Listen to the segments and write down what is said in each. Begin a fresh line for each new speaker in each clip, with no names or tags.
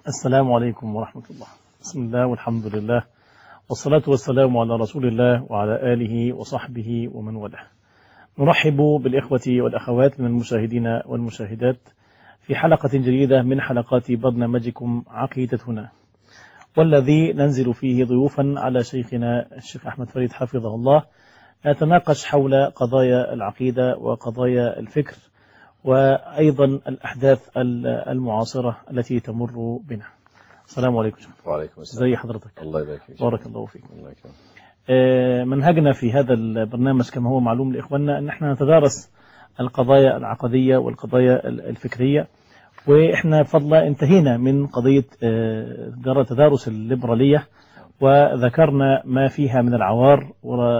السلام عليكم ورحمة الله بسم الله والحمد لله والصلاة والسلام على رسول الله وعلى آله وصحبه ومن والاه نرحب بالإخوة والأخوات من المشاهدين والمشاهدات في حلقة جديدة من حلقات برنامجكم عقيدتنا والذي ننزل فيه ضيوفا على شيخنا الشيخ أحمد فريد حفظه الله نتناقش حول قضايا العقيدة وقضايا الفكر وأيضا الأحداث المعاصرة التي تمر بنا السلام عليكم
وعليكم السلام
زي حضرتك
الله يبارك فيك
بارك الله فيك
الله يكرمك
آه، منهجنا في هذا البرنامج كما هو معلوم لإخواننا أن احنا نتدارس القضايا العقدية والقضايا الفكرية وإحنا بفضل انتهينا من قضية آه، جرى تدارس الليبرالية وذكرنا ما فيها من العوار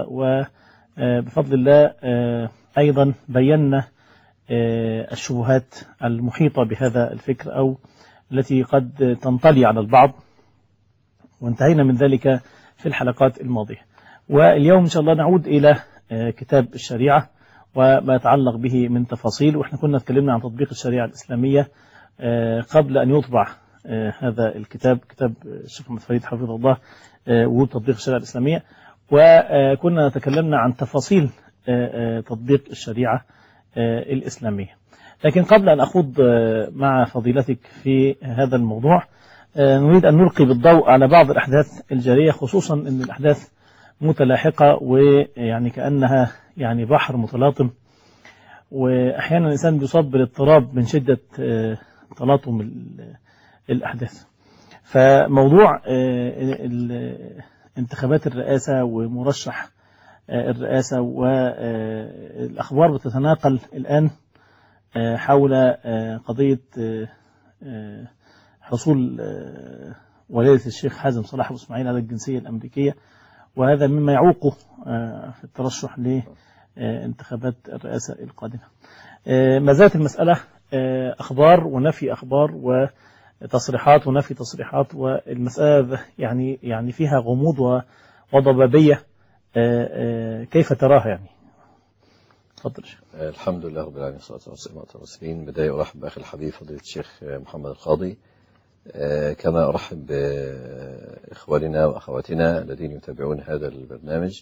وبفضل الله آه، أيضا بينا آه، الشبهات المحيطة بهذا الفكر أو التي قد تنطلي على البعض وانتهينا من ذلك في الحلقات الماضية واليوم إن شاء الله نعود إلى آه، كتاب الشريعة وما يتعلق به من تفاصيل وإحنا كنا اتكلمنا عن تطبيق الشريعة الإسلامية آه، قبل أن يطبع آه، هذا الكتاب كتاب الشيخ محمد فريد حفظه الله آه، وجود تطبيق الشريعة الإسلامية وكنا تكلمنا عن تفاصيل آه، آه، تطبيق الشريعة آه، الإسلامية لكن قبل أن أخوض آه، مع فضيلتك في هذا الموضوع آه، نريد أن نلقي بالضوء على بعض الأحداث الجارية خصوصا أن الأحداث متلاحقة ويعني كأنها يعني بحر متلاطم وأحيانا الإنسان بيصاب بالاضطراب من شدة آه، تلاطم ال- الأحداث فموضوع آه، ال- انتخابات الرئاسة ومرشح آه، الرئاسة والأخبار بتتناقل الآن آه، حول آه، قضية آه، آه، حصول آه، والدة الشيخ حازم صلاح أبو إسماعيل على الجنسية الأمريكية وهذا مما يعوقه آه، في الترشح لانتخابات الرئاسة القادمة آه، ما زالت المسألة آه، أخبار ونفي أخبار وتصريحات ونفي تصريحات والمسألة يعني يعني فيها غموض و- وضبابية آه، آه، كيف تراها يعني تفضل شيخ.
آه، الحمد لله رب العالمين والصلاة والسلام على المرسلين بداية أرحب بأخي الحبيب فضيلة الشيخ آه، محمد القاضي آه، كما أرحب بإخواننا وأخواتنا الذين يتابعون هذا البرنامج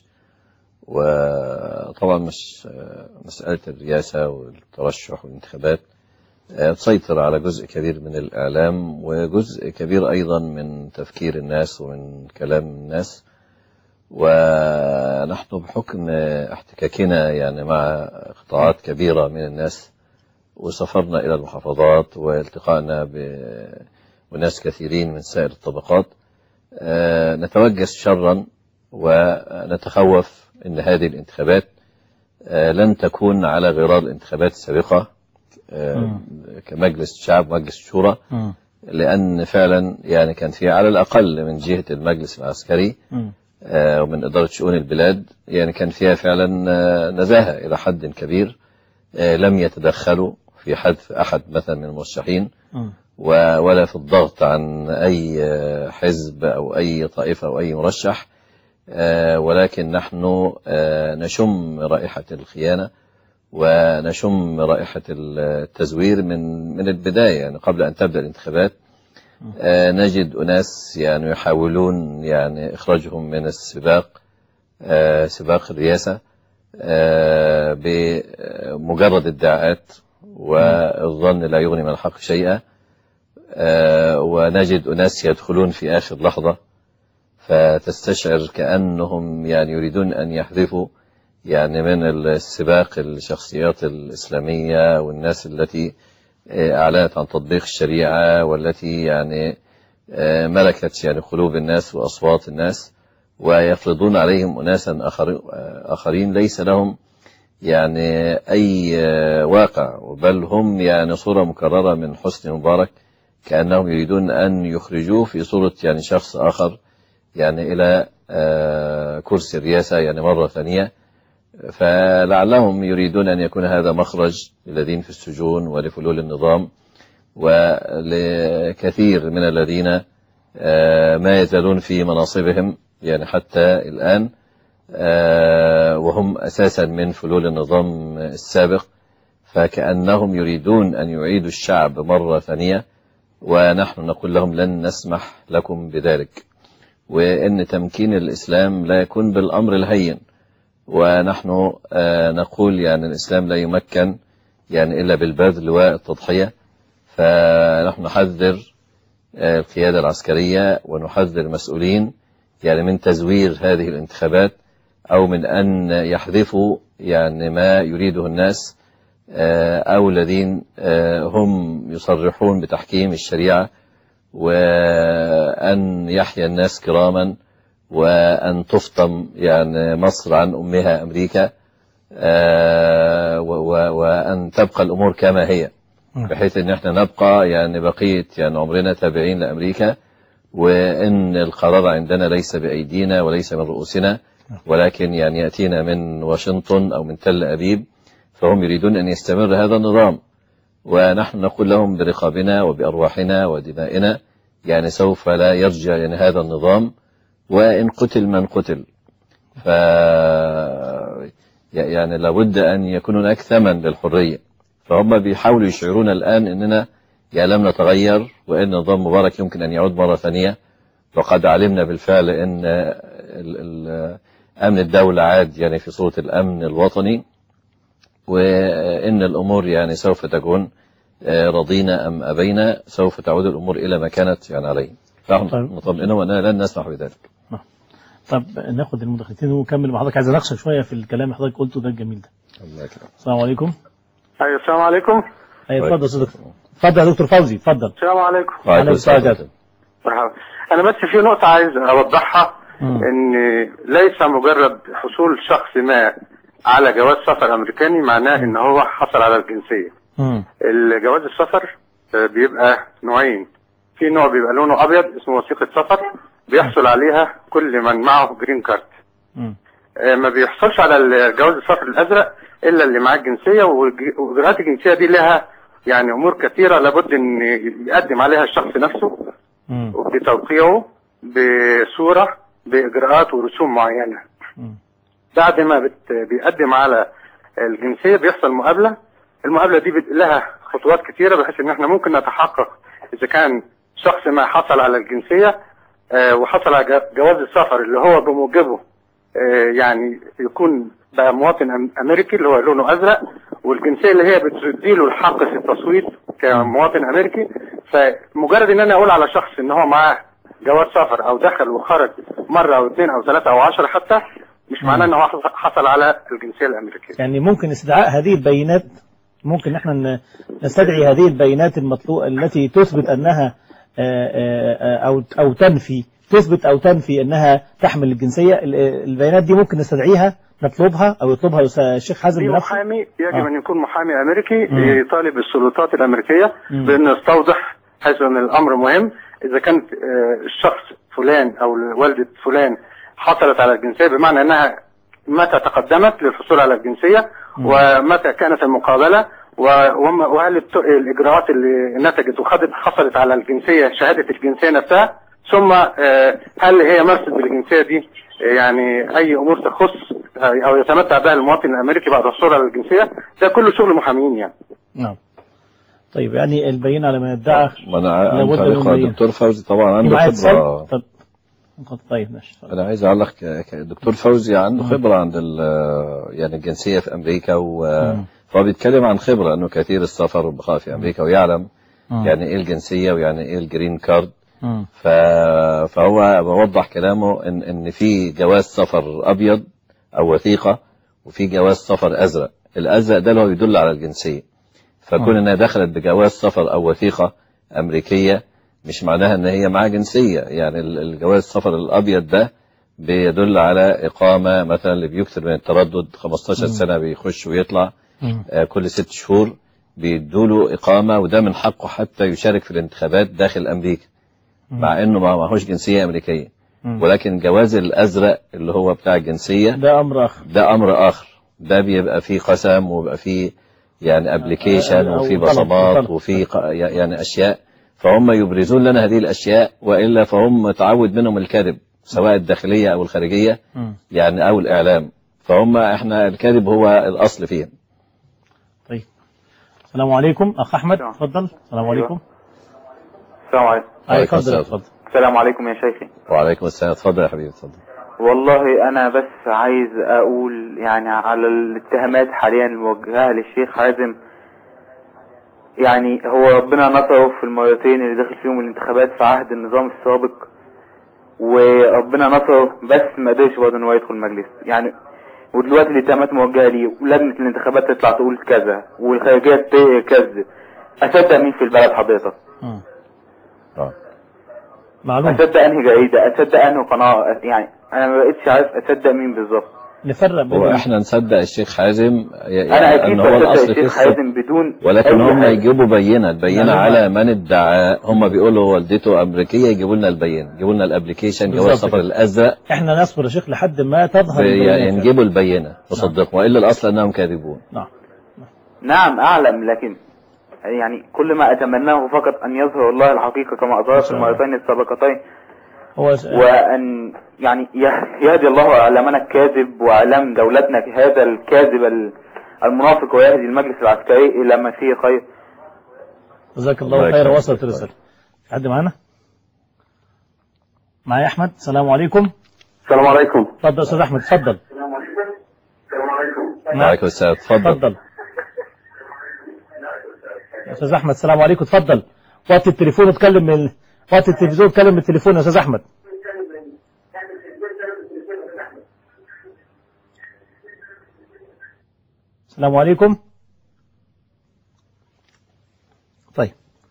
وطبعا مش آه، مسألة الرئاسة والترشح والانتخابات آه، تسيطر على جزء كبير من الإعلام وجزء كبير أيضا من تفكير الناس ومن كلام الناس ونحن بحكم احتكاكنا يعني مع قطاعات كبيرة من الناس وسافرنا إلى المحافظات والتقائنا ب- بناس كثيرين من سائر الطبقات آه، نتوجس شرا ونتخوف أن هذه الانتخابات آه، لن تكون على غرار الانتخابات السابقة آه،
مم.
كمجلس شعب مجلس شورى
مم.
لأن فعلا يعني كان في على الأقل من جهة المجلس العسكري
مم.
آه، ومن إدارة شؤون البلاد يعني كان فيها فعلا آه، نزاهة إلى حد كبير آه، لم يتدخلوا في حذف أحد مثلا من المرشحين
مم.
و- ولا في الضغط عن أي آه، حزب أو أي طائفة أو أي مرشح آه، ولكن نحن آه، نشم رائحة الخيانة ونشم رائحة التزوير من من البداية يعني قبل أن تبدأ الانتخابات آه، نجد أناس يعني يحاولون يعني إخراجهم من السباق آه، سباق الرئاسة آه، بمجرد ادعاءات والظن لا يغني من الحق شيئا آه، ونجد أناس يدخلون في آخر لحظة فتستشعر كأنهم يعني يريدون أن يحذفوا يعني من السباق الشخصيات الإسلامية والناس التي آه، أعلنت عن تطبيق الشريعة والتي يعني آه، ملكت يعني قلوب الناس وأصوات الناس ويفرضون عليهم أناسا آخر- آه، آخرين ليس لهم يعني أي آه، واقع بل هم يعني صورة مكررة من حسني مبارك كأنهم يريدون أن يخرجوه في صورة يعني شخص آخر يعني إلى آه، كرسي الرئاسة يعني مرة ثانية فلعلهم يريدون أن يكون هذا مخرج للذين في السجون ولفلول النظام ولكثير من الذين آه، ما يزالون في مناصبهم يعني حتى الآن آه، وهم أساسا من فلول النظام السابق فكأنهم يريدون أن يعيدوا الشعب مرة ثانية ونحن نقول لهم لن نسمح لكم بذلك وإن تمكين الإسلام لا يكون بالأمر الهين ونحن آه، نقول يعني الإسلام لا يمكن يعني إلا بالبذل والتضحية فنحن نحذر آه، القيادة العسكرية ونحذر المسؤولين يعني من تزوير هذه الانتخابات أو من أن يحذفوا يعني ما يريده الناس آه، أو الذين آه، هم يصرحون بتحكيم الشريعة وأن يحيا الناس كراما وأن تفطم يعني مصر عن أمها أمريكا آه، و- و- وأن تبقى الأمور كما هي بحيث ان احنا نبقى يعني بقية يعني عمرنا تابعين لأمريكا وان القرار عندنا ليس بأيدينا وليس من رؤوسنا ولكن يعني يأتينا من واشنطن أو من تل أبيب فهم يريدون أن يستمر هذا النظام ونحن نقول لهم برقابنا وبأرواحنا ودمائنا يعني سوف لا يرجع يعني هذا النظام وإن قتل من قتل ف يعني لابد أن يكون هناك ثمن للحرية فهم بيحاولوا يشعرونا الآن أننا يعني لم نتغير وأن نظام مبارك يمكن أن يعود مرة ثانية وقد علمنا بالفعل أن ال- ال- أمن الدولة عاد يعني في صورة الأمن الوطني وإن الأمور يعني سوف تكون آه، رضينا أم أبينا سوف تعود الأمور إلى ما كانت يعني عليه نحن
طيب.
مطمئنون وأننا لن نسمح بذلك
طب ناخد المداخلتين ونكمل مع حضرتك عايز اناقشك شويه في الكلام اللي حضرتك قلته ده الجميل ده
الله يكرمك.
السلام عليكم
ايوه السلام عليكم
ايوه اتفضل يا أستاذ دكتور اتفضل يا دكتور فوزي اتفضل
السلام عليكم
وعليكم السلام
السلام.
ورحمة
مرحبا انا بس في نقطة عايز اوضحها
مم.
ان ليس مجرد حصول شخص ما على جواز سفر امريكاني معناه ان هو حصل على الجنسية
مم.
الجواز السفر آه، بيبقى نوعين في نوع بيبقى لونه ابيض اسمه وثيقة سفر بيحصل عليها كل من معه جرين كارد
مم.
آه، ما بيحصلش على الجواز السفر الازرق الا اللي معاه الجنسيه والج- واجراءات الجنسيه دي لها يعني امور كثيره لابد ان يقدم عليها الشخص نفسه
مم.
بتوقيعه بصوره باجراءات ورسوم معينه
مم.
بعد ما بت بيقدم على الجنسيه بيحصل مقابله المقابله دي بت- لها خطوات كثيره بحيث ان احنا ممكن نتحقق اذا كان شخص ما حصل على الجنسيه آه، وحصل على ج- جواز السفر اللي هو بموجبه آه، يعني يكون بقى مواطن أم- امريكي اللي هو لونه ازرق والجنسيه اللي هي بتديله الحق في التصويت كمواطن امريكي فمجرد ان انا اقول على شخص ان هو معاه جواز سفر او دخل وخرج مره او اثنين او ثلاثه او عشرة حتى مش معناه ان هو حص- حصل على الجنسيه الامريكيه
يعني ممكن استدعاء هذه البيانات ممكن احنا ن- نستدعي هذه البيانات المطلوبة التي تثبت انها آه، آه، آه، او او تنفي تثبت او تنفي انها تحمل الجنسيه ال- البيانات دي ممكن نستدعيها نطلبها او يطلبها الأستاذ الشيخ حازم
في
بنفسه
محامي يجب
آه.
ان يكون محامي امريكي
مم.
يطالب السلطات الامريكيه
مم.
بانه يستوضح حيث ان الامر مهم اذا كانت آه، الشخص فلان او والده فلان حصلت على الجنسيه بمعنى انها متى تقدمت للحصول على الجنسيه
مم.
ومتى كانت المقابله و- وما- وهل الت- الاجراءات اللي نتجت وخدت حصلت على الجنسيه شهاده الجنسيه نفسها ثم آه، هل هي مارست بالجنسيه دي آه، يعني اي امور تخص آه، او يتمتع بها المواطن الامريكي بعد الحصول على الجنسيه ده كله شغل محامين يعني
نعم طيب يعني البينة على ما يدعى
ما انا ع-
لابد
تعليق
من
على
بيان.
الدكتور فوزي طبعا عنده
معايا
خبره
اتصال طب طيب ماشي
انا عايز اعلق ك- ك- الدكتور فوزي عنده خبره عند ال- يعني الجنسيه في امريكا و-
مم.
فهو بيتكلم عن خبره انه كثير السفر والبقاء في امريكا ويعلم
مم.
يعني ايه الجنسيه ويعني ايه الجرين كارد
مم.
ف... فهو بوضح كلامه ان ان في جواز سفر ابيض او وثيقه وفي جواز سفر ازرق الازرق ده اللي هو يدل على الجنسيه فكون
مم.
انها دخلت بجواز سفر او وثيقه امريكيه مش معناها ان هي معاها جنسيه يعني ال- الجواز السفر الابيض ده بيدل على اقامه مثلا اللي بيكثر من التردد 15
مم.
سنه بيخش ويطلع
مم.
آه، كل ست شهور بيدوله إقامة وده من حقه حتى يشارك في الانتخابات داخل أمريكا
مم.
مع إنه ما معهوش جنسية أمريكية
مم.
ولكن جواز الأزرق اللي هو بتاع الجنسية
ده امر اخر
ده أمر آخر ده بيبقى فيه قسم وبيبقى فيه يعني ابلكيشن
أو
وفيه
طلب-
بصمات
طلب.
وفيه ق- يعني أشياء فهم يبرزون لنا هذه الأشياء وإلا فهم تعود منهم الكذب سواء الداخلية أو الخارجية
مم.
يعني أو الإعلام فهم إحنا الكذب هو الأصل فيهم
طيب السلام عليكم اخ احمد
نعم.
اتفضل السلام
أيوة.
عليكم
السلام عليكم
عليكم
اتفضل
السلام.
اتفضل
السلام عليكم يا شيخي
وعليكم السلام اتفضل يا حبيبي اتفضل
والله انا بس عايز اقول يعني على الاتهامات حاليا الموجهة للشيخ حازم يعني هو ربنا نصره في المرتين اللي دخل فيهم الانتخابات في عهد النظام السابق وربنا نصره بس ما قدرش برضه ان هو يدخل المجلس يعني ودلوقتي الاتهامات موجهه ليه ولجنه الانتخابات تطلع تقول كذا والخارجيه ت- كذا اصدق مين في البلد حضرتك؟
مم.
آه.
معلوم
اصدق انهي جريده اصدق انهي قناه يعني انا ما بقتش عارف اصدق مين بالظبط
نفرق بين
هو احنا نصدق الشيخ حازم ي-
انا
يعني
اكيد
ان هو
بصدق
الاصل في
الشيخ
الصدق
حازم بدون
ولكن
أي
هم
حاجة.
يجيبوا بينه البينه
يعني
على من ادعى هم بيقولوا والدته امريكيه يجيبوا لنا البينه يجيبوا لنا الابلكيشن يجيبوا
بالظبط
السفر
كده.
الازرق
احنا نصبر يا شيخ لحد ما تظهر
بي-
البيانات.
يعني نجيبوا البينه نصدقهم والا الاصل انهم كاذبون
نعم
نعم اعلم لكن يعني كل ما اتمناه فقط ان يظهر الله الحقيقه كما اظهر في
شاء الله.
المرتين السابقتين
هو
وان يعني يه- يهدي الله اعلامنا الكاذب واعلام دولتنا هذا الكاذب ال- المنافق ويهدي المجلس العسكري الى ما فيه خير
جزاك
الله
الله خيرا
يكرمك.
وصلت الرسالة حد معانا معايا احمد السلام عليكم
السلام عليكم
اتفضل يا استاذ احمد اتفضل نعم.
وعليكم السلام اتفضل
اتفضل يا استاذ احمد السلام عليكم اتفضل وقت التليفون اتكلم من وقت التلفزيون اتكلم بالتليفون يا استاذ احمد السلام عليكم طيب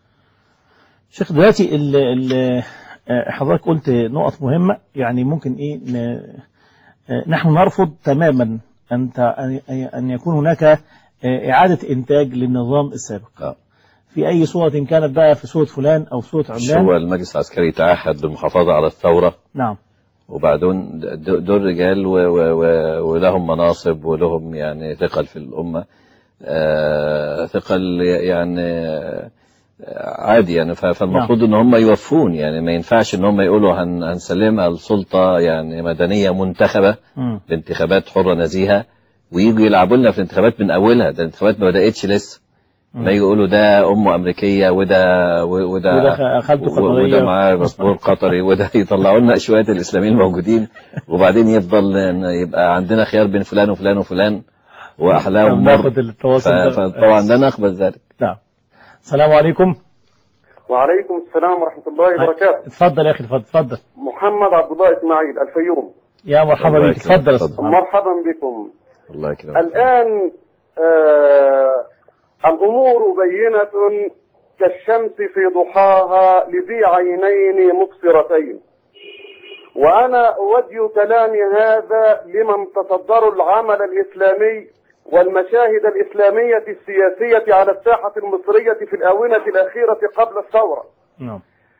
شيخ دلوقتي ال ال آه، حضرتك قلت نقط مهمة يعني ممكن ايه ن- آه، نحن نرفض تماما أن ت- أن- أن يكون هناك آه، إعادة إنتاج للنظام السابق
آه.
في أي صورة كانت بقى في صورة فلان أو صورة
مش
علان
هو المجلس العسكري تعهد بالمحافظه على الثوره
نعم
وبعدين د- دول رجال و و و ولهم مناصب ولهم يعني ثقل في الأمة آه ثقل يعني آه، عادي يعني ف- فالمفروض ان هم يوفون يعني ما ينفعش ان هم يقولوا هن هنسلمها لسلطة يعني مدنية منتخبة
مم.
بانتخابات حرة نزيهة ويجوا يلعبوا لنا في الانتخابات من اولها ده الانتخابات ما بدأتش لسه ما يقولوا ده امه امريكيه وده و- وده
وده خ- خالته
و- وده
قطرية.
معاه باسبور قطري وده يطلعوا لنا شويه الاسلاميين الموجودين وبعدين يفضل إن يبقى عندنا خيار بين فلان وفلان وفلان واحلاهم مر
ناخد التواصل ده.
ف- فطبعا لا نقبل ذلك
نعم السلام عليكم
وعليكم السلام ورحمة الله وبركاته
اتفضل يا أخي اتفضل اتفضل
محمد عبد الله إسماعيل الفيوم
يا مرحبا
الله
بك
يكرمك.
اتفضل يا أستاذ
اتفضل.
محمد.
مرحبا بكم
الله يكرمك
الآن آه الأمور بينة كالشمس في ضحاها لذي عينين مبصرتين وأنا أوجه كلامي هذا لمن تصدروا العمل الإسلامي والمشاهد الإسلامية السياسية على الساحة المصرية في الآونة الأخيرة قبل الثورة
نعم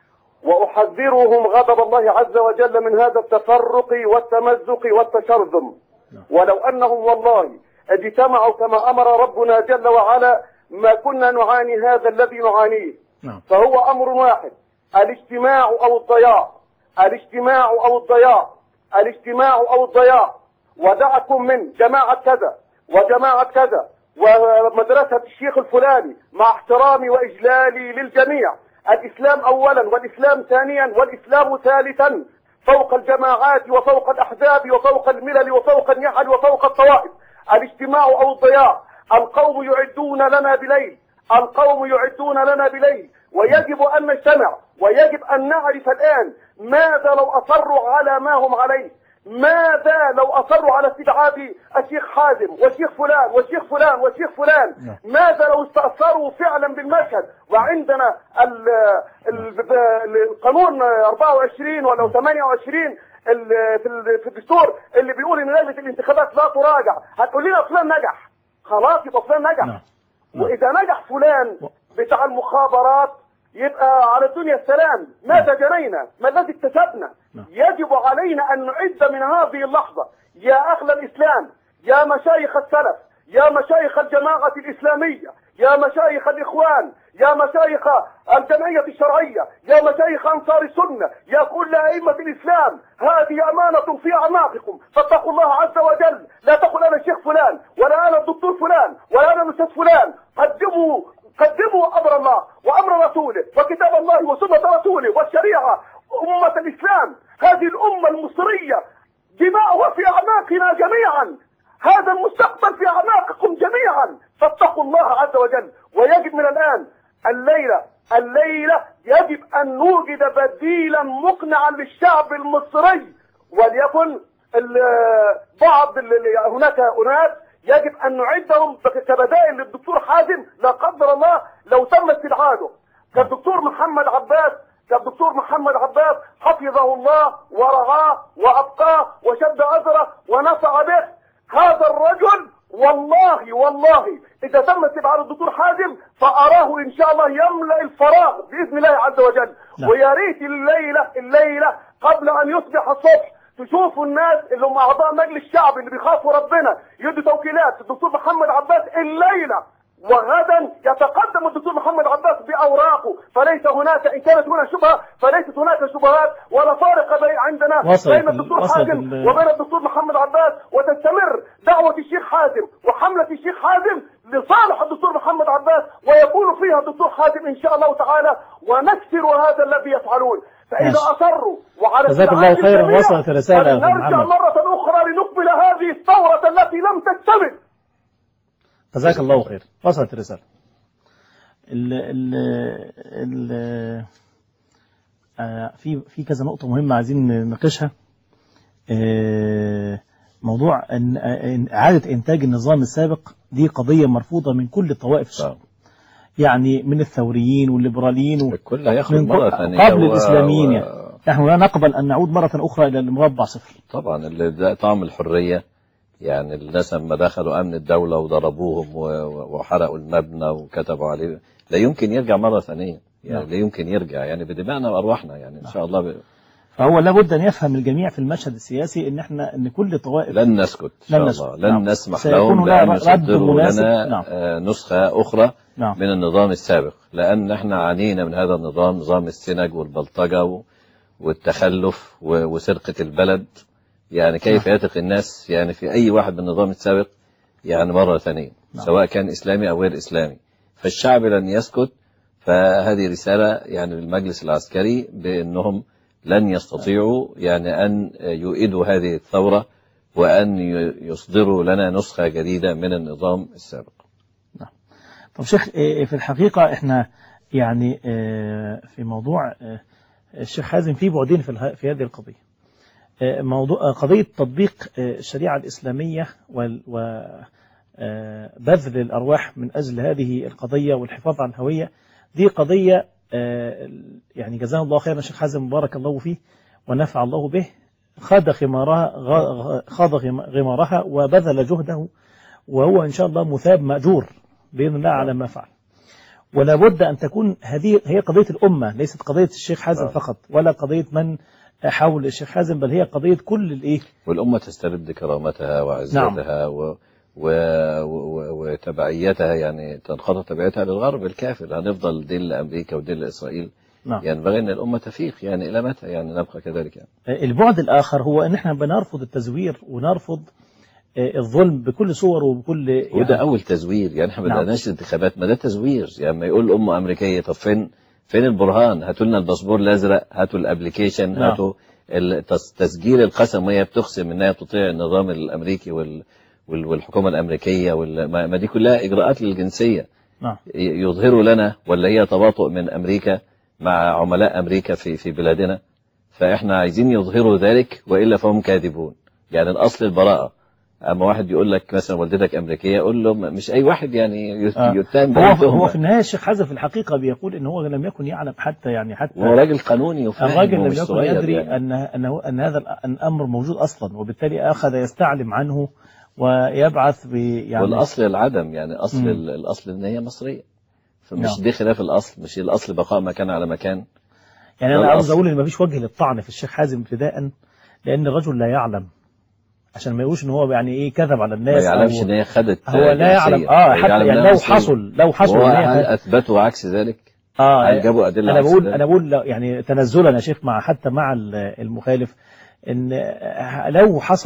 وأحذرهم غضب الله عز وجل من هذا التفرق والتمزق والتشرذم ولو أنهم والله اجتمعوا كما أمر ربنا جل وعلا ما كنا نعاني هذا الذي نعانيه
نعم
فهو أمر واحد الاجتماع أو الضياع الاجتماع أو الضياع الاجتماع أو الضياع ودعكم من جماعة كذا وجماعة كذا ومدرسة الشيخ الفلاني مع احترامي وإجلالي للجميع الإسلام أولا والإسلام ثانيا والإسلام ثالثا فوق الجماعات وفوق الأحزاب وفوق الملل وفوق النحل وفوق الطوائف الاجتماع أو الضياع القوم يعدون لنا بليل القوم يعدون لنا بليل ويجب أن نجتمع ويجب أن نعرف الآن ماذا لو أصروا على ما هم عليه ماذا لو أصروا على استدعاء الشيخ حازم والشيخ فلان والشيخ فلان والشيخ فلان ماذا لو استأثروا فعلا بالمشهد وعندنا ال ال القانون 24 ولا 28 ال- في ال- في الدستور اللي بيقول ان لجنه الانتخابات لا تراجع هتقول لنا فلان نجح خلاص يبقى فلان نجح
نعم
واذا نجح فلان بتاع المخابرات يبقى على الدنيا السلام ماذا جرينا ما الذي اكتسبنا
نعم.
يجب علينا ان نعد من هذه اللحظة يا اهل الاسلام يا مشايخ السلف يا مشايخ الجماعة الاسلامية يا مشايخ الاخوان يا مشايخ الجمعية الشرعية يا مشايخ انصار السنة يا كل ائمة الاسلام هذه امانة في اعناقكم فاتقوا الله عز وجل لا تقل انا الشيخ فلان ولا انا الدكتور فلان ولا انا الاستاذ فلان قدموا قدموا امر الله
وأمر رسوله وكتاب الله وسنة رسوله والشريعة أمة الإسلام هذه الأمة المصرية دماؤها في أعماقنا جميعا هذا المستقبل في أعماقكم جميعا فاتقوا الله عز وجل ويجب من الآن الليلة الليلة يجب أن نوجد بديلا مقنعا للشعب المصري وليكن ال- بعض ال- ال- هناك أناس يجب أن نعدهم كبدائل للدكتور حازم لا قدر الله لو تم استبعاده كالدكتور محمد عباس كالدكتور محمد عباس حفظه الله ورعاه وأبقاه وشد أزره ونفع به هذا الرجل والله والله إذا تم استبعاد الدكتور حازم فأراه إن شاء الله يملأ الفراغ بإذن الله عز وجل
نعم.
ويا ريت الليلة الليلة قبل أن يصبح الصبح تشوفوا الناس اللي هم أعضاء مجلس الشعب اللي بيخافوا ربنا يدوا توكيلات الدكتور محمد عباس الليلة وغدا يتقدم الدكتور محمد عباس بأوراقه فليس هناك إن كانت هنا شبهة فليست هناك شبهات ولا فارق بين عندنا
وصلت
بين
ال-
الدكتور
وصلت
حازم
ال-
وبين الدكتور محمد عباس وتستمر دعوة الشيخ حازم وحملة الشيخ حازم لصالح الدكتور محمد عباس ويكون فيها الدكتور حازم إن شاء الله تعالى ونكسر هذا الذي يفعلون فإذا
ماشي.
أصروا وعلى
جزاك الله
استدعاء
خيرا.
الجميع
وصلت الرسالة يا أخي
فلنرجع
محمد.
مرة أخرى لنقبل هذه الثورة التي لم تكتمل
جزاك الله خير وصلت الرسالة ال ال ال آه، في في كذا نقطة مهمة عايزين نناقشها آه، موضوع إن- إن إعادة إنتاج النظام السابق دي قضية مرفوضة من كل الطوائف الشعب
نعم.
يعني من الثوريين والليبراليين و-
الكل هياخد
من
مرة
كل-
ثانية
قبل
و-
الإسلاميين
و-
يعني. نحن لا نقبل أن نعود مرة أخرى إلى المربع صفر
طبعا اللي ده طعم الحرية يعني الناس لما دخلوا أمن الدولة وضربوهم و- و- وحرقوا المبنى وكتبوا عليه لا يمكن يرجع مرة ثانية يعني
نعم.
لا يمكن يرجع يعني بدمائنا وأرواحنا يعني إن شاء الله ب...
فهو لابد أن يفهم الجميع في المشهد السياسي أن احنا أن كل الطوائف
لن نسكت إن شاء
لن نسكت.
الله لن
نعم.
نسمح
سيكون
لهم
لها
بأن
رد
يصدروا
مناسب.
لنا
نعم.
آه، نسخة أخرى
نعم
من النظام السابق لأن احنا عانينا من هذا النظام نظام السنج والبلطجة و- والتخلف و- وسرقة البلد يعني كيف يثق الناس يعني في أي واحد من النظام السابق يعني مرة ثانية
نعم.
سواء كان إسلامي أو غير إسلامي فالشعب لن يسكت فهذه رسالة يعني للمجلس العسكري بأنهم لن يستطيعوا يعني أن يؤيدوا هذه الثورة وأن ي- يصدروا لنا نسخة جديدة من النظام السابق
طب شيخ إيه، في الحقيقة احنا يعني آه، في موضوع آه، الشيخ حازم في بعدين في اله- في هذه القضية آه، موضوع آه، قضية تطبيق آه، الشريعة الإسلامية وبذل الأرواح من أجل هذه القضية والحفاظ على الهوية دي قضية آه، يعني جزاه الله خيرا الشيخ حازم بارك الله فيه ونفع الله به خاض خمارها غ- غ- خاض غم- غمارها وبذل جهده وهو إن شاء الله مثاب مأجور بإذن الله على ما فعل ولا بد أن تكون هذه هي قضية الأمة ليست قضية الشيخ حازم
نعم.
فقط ولا قضية من حول الشيخ حازم بل هي قضية كل الإيه
والأمة تسترد كرامتها وعزتها و... و... و... وتبعيتها يعني تنخفض تبعيتها للغرب الكافر هنفضل دين لأمريكا ودين لإسرائيل
نعم
ينبغي أن الأمة تفيق يعني إلى متى يعني نبقى كذلك يعني.
البعد الآخر هو أن احنا بنرفض التزوير ونرفض آه، الظلم بكل صوره وبكل يعني
وده أول تزوير يعني احنا ما
نعم.
بدأناش الانتخابات ما ده تزوير يعني ما يقول الأمة أمريكية طب فين فين البرهان هاتوا لنا الباسبور الأزرق هاتوا الأبليكيشن
نعم.
هاتوا التس- تسجيل القسم وهي بتقسم انها تطيع النظام الامريكي وال وال- والحكومه الامريكيه وال... ما ما دي كلها اجراءات للجنسيه
نعم
ي- يظهروا لنا ولا هي تباطؤ من امريكا مع عملاء امريكا في في بلادنا فاحنا عايزين يظهروا ذلك والا فهم كاذبون يعني الاصل البراءه اما واحد يقول لك مثلا والدتك امريكيه قول له م- مش اي واحد يعني يت-
آه.
يتهم
هو
بأي
هو
تهمة.
في النهاية الشيخ حازم في الحقيقة بيقول ان هو لم يكن يعلم حتى يعني حتى
وهو راجل قانوني وفاهم
الراجل لم
ومش
يكن
صغير
يدري
يعني.
أن أنه أن هذا الأمر موجود أصلا وبالتالي أخذ يستعلم عنه ويبعث ب يعني
والاصل العدم يعني اصل
مم.
ال- الاصل ان هي مصريه فمش
نعم.
دي خلاف الاصل مش الاصل بقاء مكان على مكان
يعني
ده
أنا عاوز
الأصل.
أقول إن مفيش وجه للطعن في الشيخ حازم ابتداء لأن الرجل لا يعلم عشان ما يقولش إن هو يعني إيه كذب على
ما
الناس
يعلمش
أو
ان هي خدت
هو لا يعلم
جنسية.
اه
هو
حتى
يعلم
يعني
إنها
لو
مصرية.
حصل لو حصل
وهو
إن هي
هل
كانت-
اثبتوا عكس ذلك؟
اه
هل جابوا ادله
انا
عكس
بقول
ذلك؟
انا بقول لو- يعني تنزلا يا شيخ مع حتى مع ال- المخالف ان لو حصل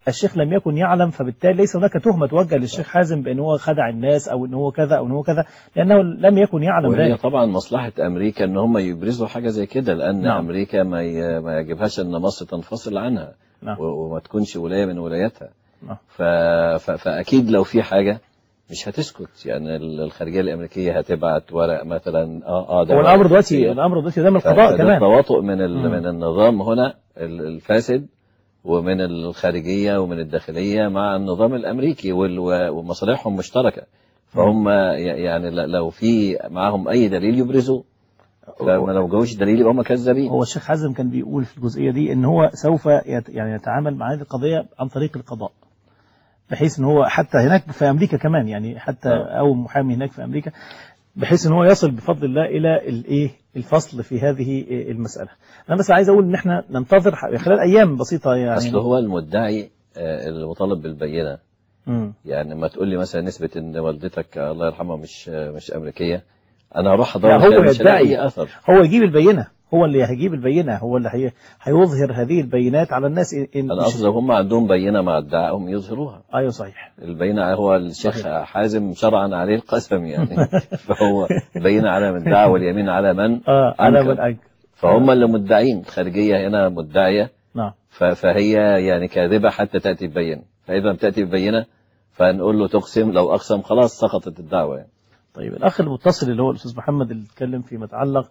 الشيخ لم يكن يعلم فبالتالي ليس هناك تهمة توجه للشيخ حازم بأن هو خدع الناس أو أن هو كذا أو أن هو كذا لأنه لم يكن يعلم
وهي
ذلك
طبعا مصلحة أمريكا إن هم يبرزوا حاجة زي كده لأن
نعم.
نعم. أمريكا ما ي- ما يعجبهاش إن مصر تنفصل عنها
نعم.
و- وما تكونش ولاية من ولاياتها
نعم.
ف... ف... فأكيد لو في حاجة مش هتسكت يعني ال- الخارجية الأمريكية هتبعت ورق مثلا اه اه ده
هو
ورق
الأمر دلوقتي
خارجية.
الأمر دلوقتي ده من
ف-
القضاء
فده
كمان
تواطؤ من ال...
مم.
من النظام هنا ال- الفاسد ومن الخارجية ومن الداخلية مع النظام الأمريكي وال... ومصالحهم مشتركة فهم ي- يعني ل- لو في معاهم أي دليل يبرزوه فما لو جوش دليل يبقى هم كذابين
هو الشيخ حازم كان بيقول في الجزئية دي ان هو سوف يت يعني يتعامل مع هذه القضية عن طريق القضاء بحيث ان هو حتى هناك في امريكا كمان يعني حتى
آه.
او محامي هناك في امريكا بحيث ان هو يصل بفضل الله الى الايه الفصل في هذه المسألة انا بس عايز اقول ان احنا ننتظر ح- خلال ايام بسيطة يعني
أصل هو المدعي آه، المطالب بالبينة
مم.
يعني ما تقول لي مثلا نسبة إن والدتك الله يرحمها مش مش أمريكية أنا هروح
لا،
أدور
هو
فيها مش هلاقي
يدعي.
أي أثر
هو يجيب البينة هو اللي هيجيب البينة هو اللي هي هيظهر هذه البينات على الناس إن- إن
أنا أقصد لو هم عندهم بينة مع ادعائهم يظهروها
ايوه صحيح
البينة هو الشيخ
صحيح.
حازم شرعا عليه القسم يعني فهو بينة على من دعا واليمين على من
اه انا
أنكر.
من أجل
فهم اللي مدعين الخارجية هنا مدعية
نعم
ف- فهي يعني كاذبة حتى تأتي ببينة فإذا لم تأتي ببينة فنقول له تقسم لو أقسم خلاص سقطت الدعوة يعني.
طيب الأخ المتصل اللي هو الأستاذ محمد اللي اتكلم فيما يتعلق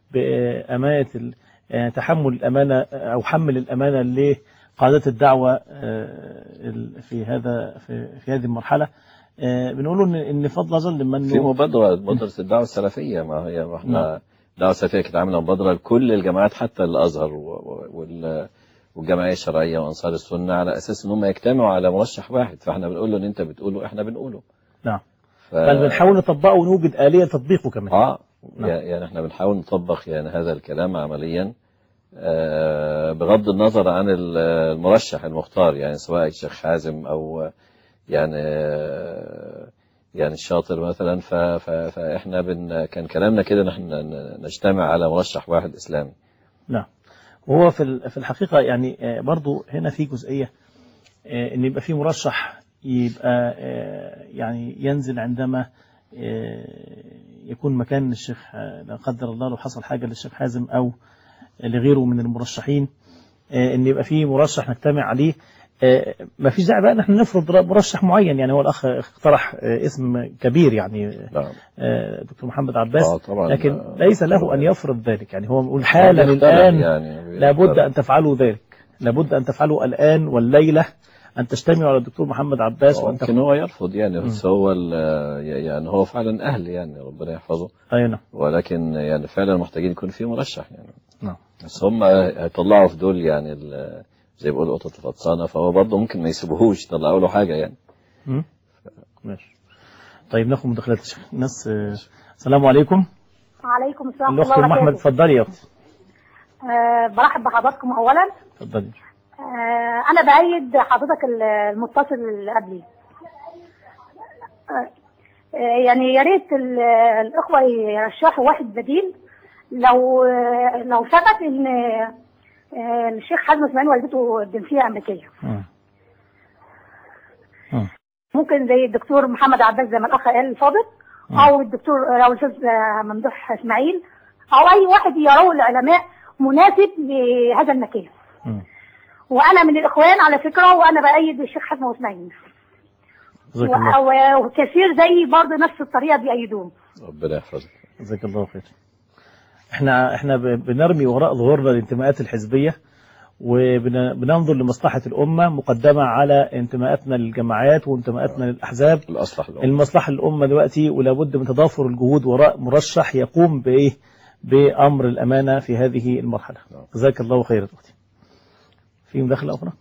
بأمانة ال- آه، تحمل الأمانة أو حمل الأمانة لقادة الدعوة آه، ال- في هذا في, في هذه المرحلة آه، بنقول له إن- إن فضل ظل
في
من
مبادرة مبادرة الدعوة السلفية ما هي ما
نعم.
احنا الدعوة السلفية كانت عاملة مبادرة لكل الجماعات حتى الأزهر و- و- وال والجمعية الشرعية وأنصار السنة على أساس إن هم يجتمعوا على مرشح واحد فاحنا بنقول له إن أنت بتقوله إحنا بنقوله
نعم
ف...
بل بنحاول نطبقه ونوجد آلية تطبيقه كمان
اه
نعم.
يعني احنا بنحاول نطبق يعني هذا الكلام عمليا آه، بغض النظر عن ال- المرشح المختار يعني سواء الشيخ حازم او يعني آه، يعني الشاطر مثلا ف- ف- فاحنا بن كان كلامنا كده نحن نجتمع على مرشح واحد اسلامي
نعم وهو في ال- في الحقيقة يعني آه، برضو هنا في جزئية آه، ان يبقى في مرشح يبقى آه، يعني ينزل عندما آه، يكون مكان الشيخ آه، لا قدر الله لو حصل حاجة للشيخ حازم او لغيره من المرشحين آه، ان يبقى في مرشح نجتمع عليه آه، ما فيش داعي بقى ان احنا نفرض مرشح معين يعني هو الاخ اقترح آه، اسم كبير يعني
نعم
آه، دكتور محمد عباس
آه، طبعا
لكن
آه،
ليس له ان يفرض ذلك يعني هو بيقول حالا
بيختلف
الان
يعني
لابد أن تفعلوا ذلك لابد أن تفعلوا الآن والليلة أن تجتمعوا على الدكتور محمد عباس وأن
ممكن هو يرفض يعني بس هو ال- يعني هو فعلا اهل يعني ربنا يحفظه
أي نعم
ولكن يعني فعلا محتاجين يكون في مرشح يعني
نعم
بس هم هيطلعوا في دول يعني ال- زي ما بيقولوا قطة الفطسانة فهو برضه ممكن ما يسيبوهوش يطلعوا له حاجة يعني
مم؟ ماشي طيب ناخد مداخلات الشيخ. الناس آه، السلام عليكم
وعليكم السلام
الأخت
ورحمة
أم
الله
أحمد
وبركاته
اتفضلي يا أختي
أه برحب بحضراتكم أولا
اتفضلي
أه أنا بأيد حضرتك ال- المتصل اللي قبلي أه آه، يعني يا ريت ال- الإخوة يرشحوا واحد بديل لو آه، لو ثبت إن آه، الشيخ حازم إسماعيل والدته جنسية أمريكية
مم. مم.
ممكن زي الدكتور محمد عباس زي ما الأخ قال الفاضل أو الدكتور أو الأستاذ آه، ممدوح إسماعيل أو أي واحد يروه العلماء مناسب لهذا المكان
مم.
وانا من الاخوان على فكره وانا بايد الشيخ حسن واسماعيل
جزاك الله
و- وكثير زي برضه نفس الطريقه بيأيدوهم
ربنا يحفظك
جزاك الله خير احنا احنا ب- بنرمي وراء ظهورنا الانتماءات الحزبيه وبننظر لمصلحه الامه مقدمه على انتماءاتنا للجماعات وانتماءاتنا للاحزاب
الأصلح الأمر
المصلحة للأمة دلوقتي ولابد من تضافر الجهود وراء مرشح يقوم بإيه بأمر الأمانة في هذه المرحلة
نعم.
جزاك الله خير أختي في مداخلة أخرى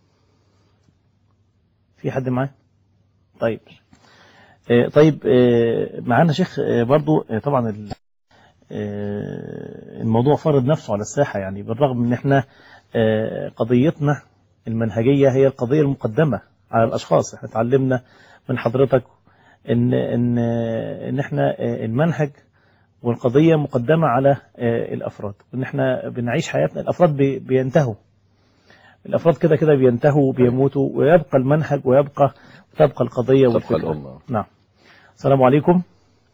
في حد معايا طيب آه، طيب آه، معانا شيخ آه، برضو آه، طبعا ال- آه، الموضوع فرض نفسه على الساحة يعني بالرغم من احنا آه، قضيتنا المنهجية هي القضية المقدمة على الأشخاص احنا اتعلمنا من حضرتك ان ان ان احنا المنهج والقضيه مقدمه على الافراد وان احنا بنعيش حياتنا الافراد بي- بينتهوا الافراد كده كده بينتهوا وبيموتوا ويبقى المنهج ويبقى تبقى القضيه
تبقى
والفكره
الأمة
نعم السلام عليكم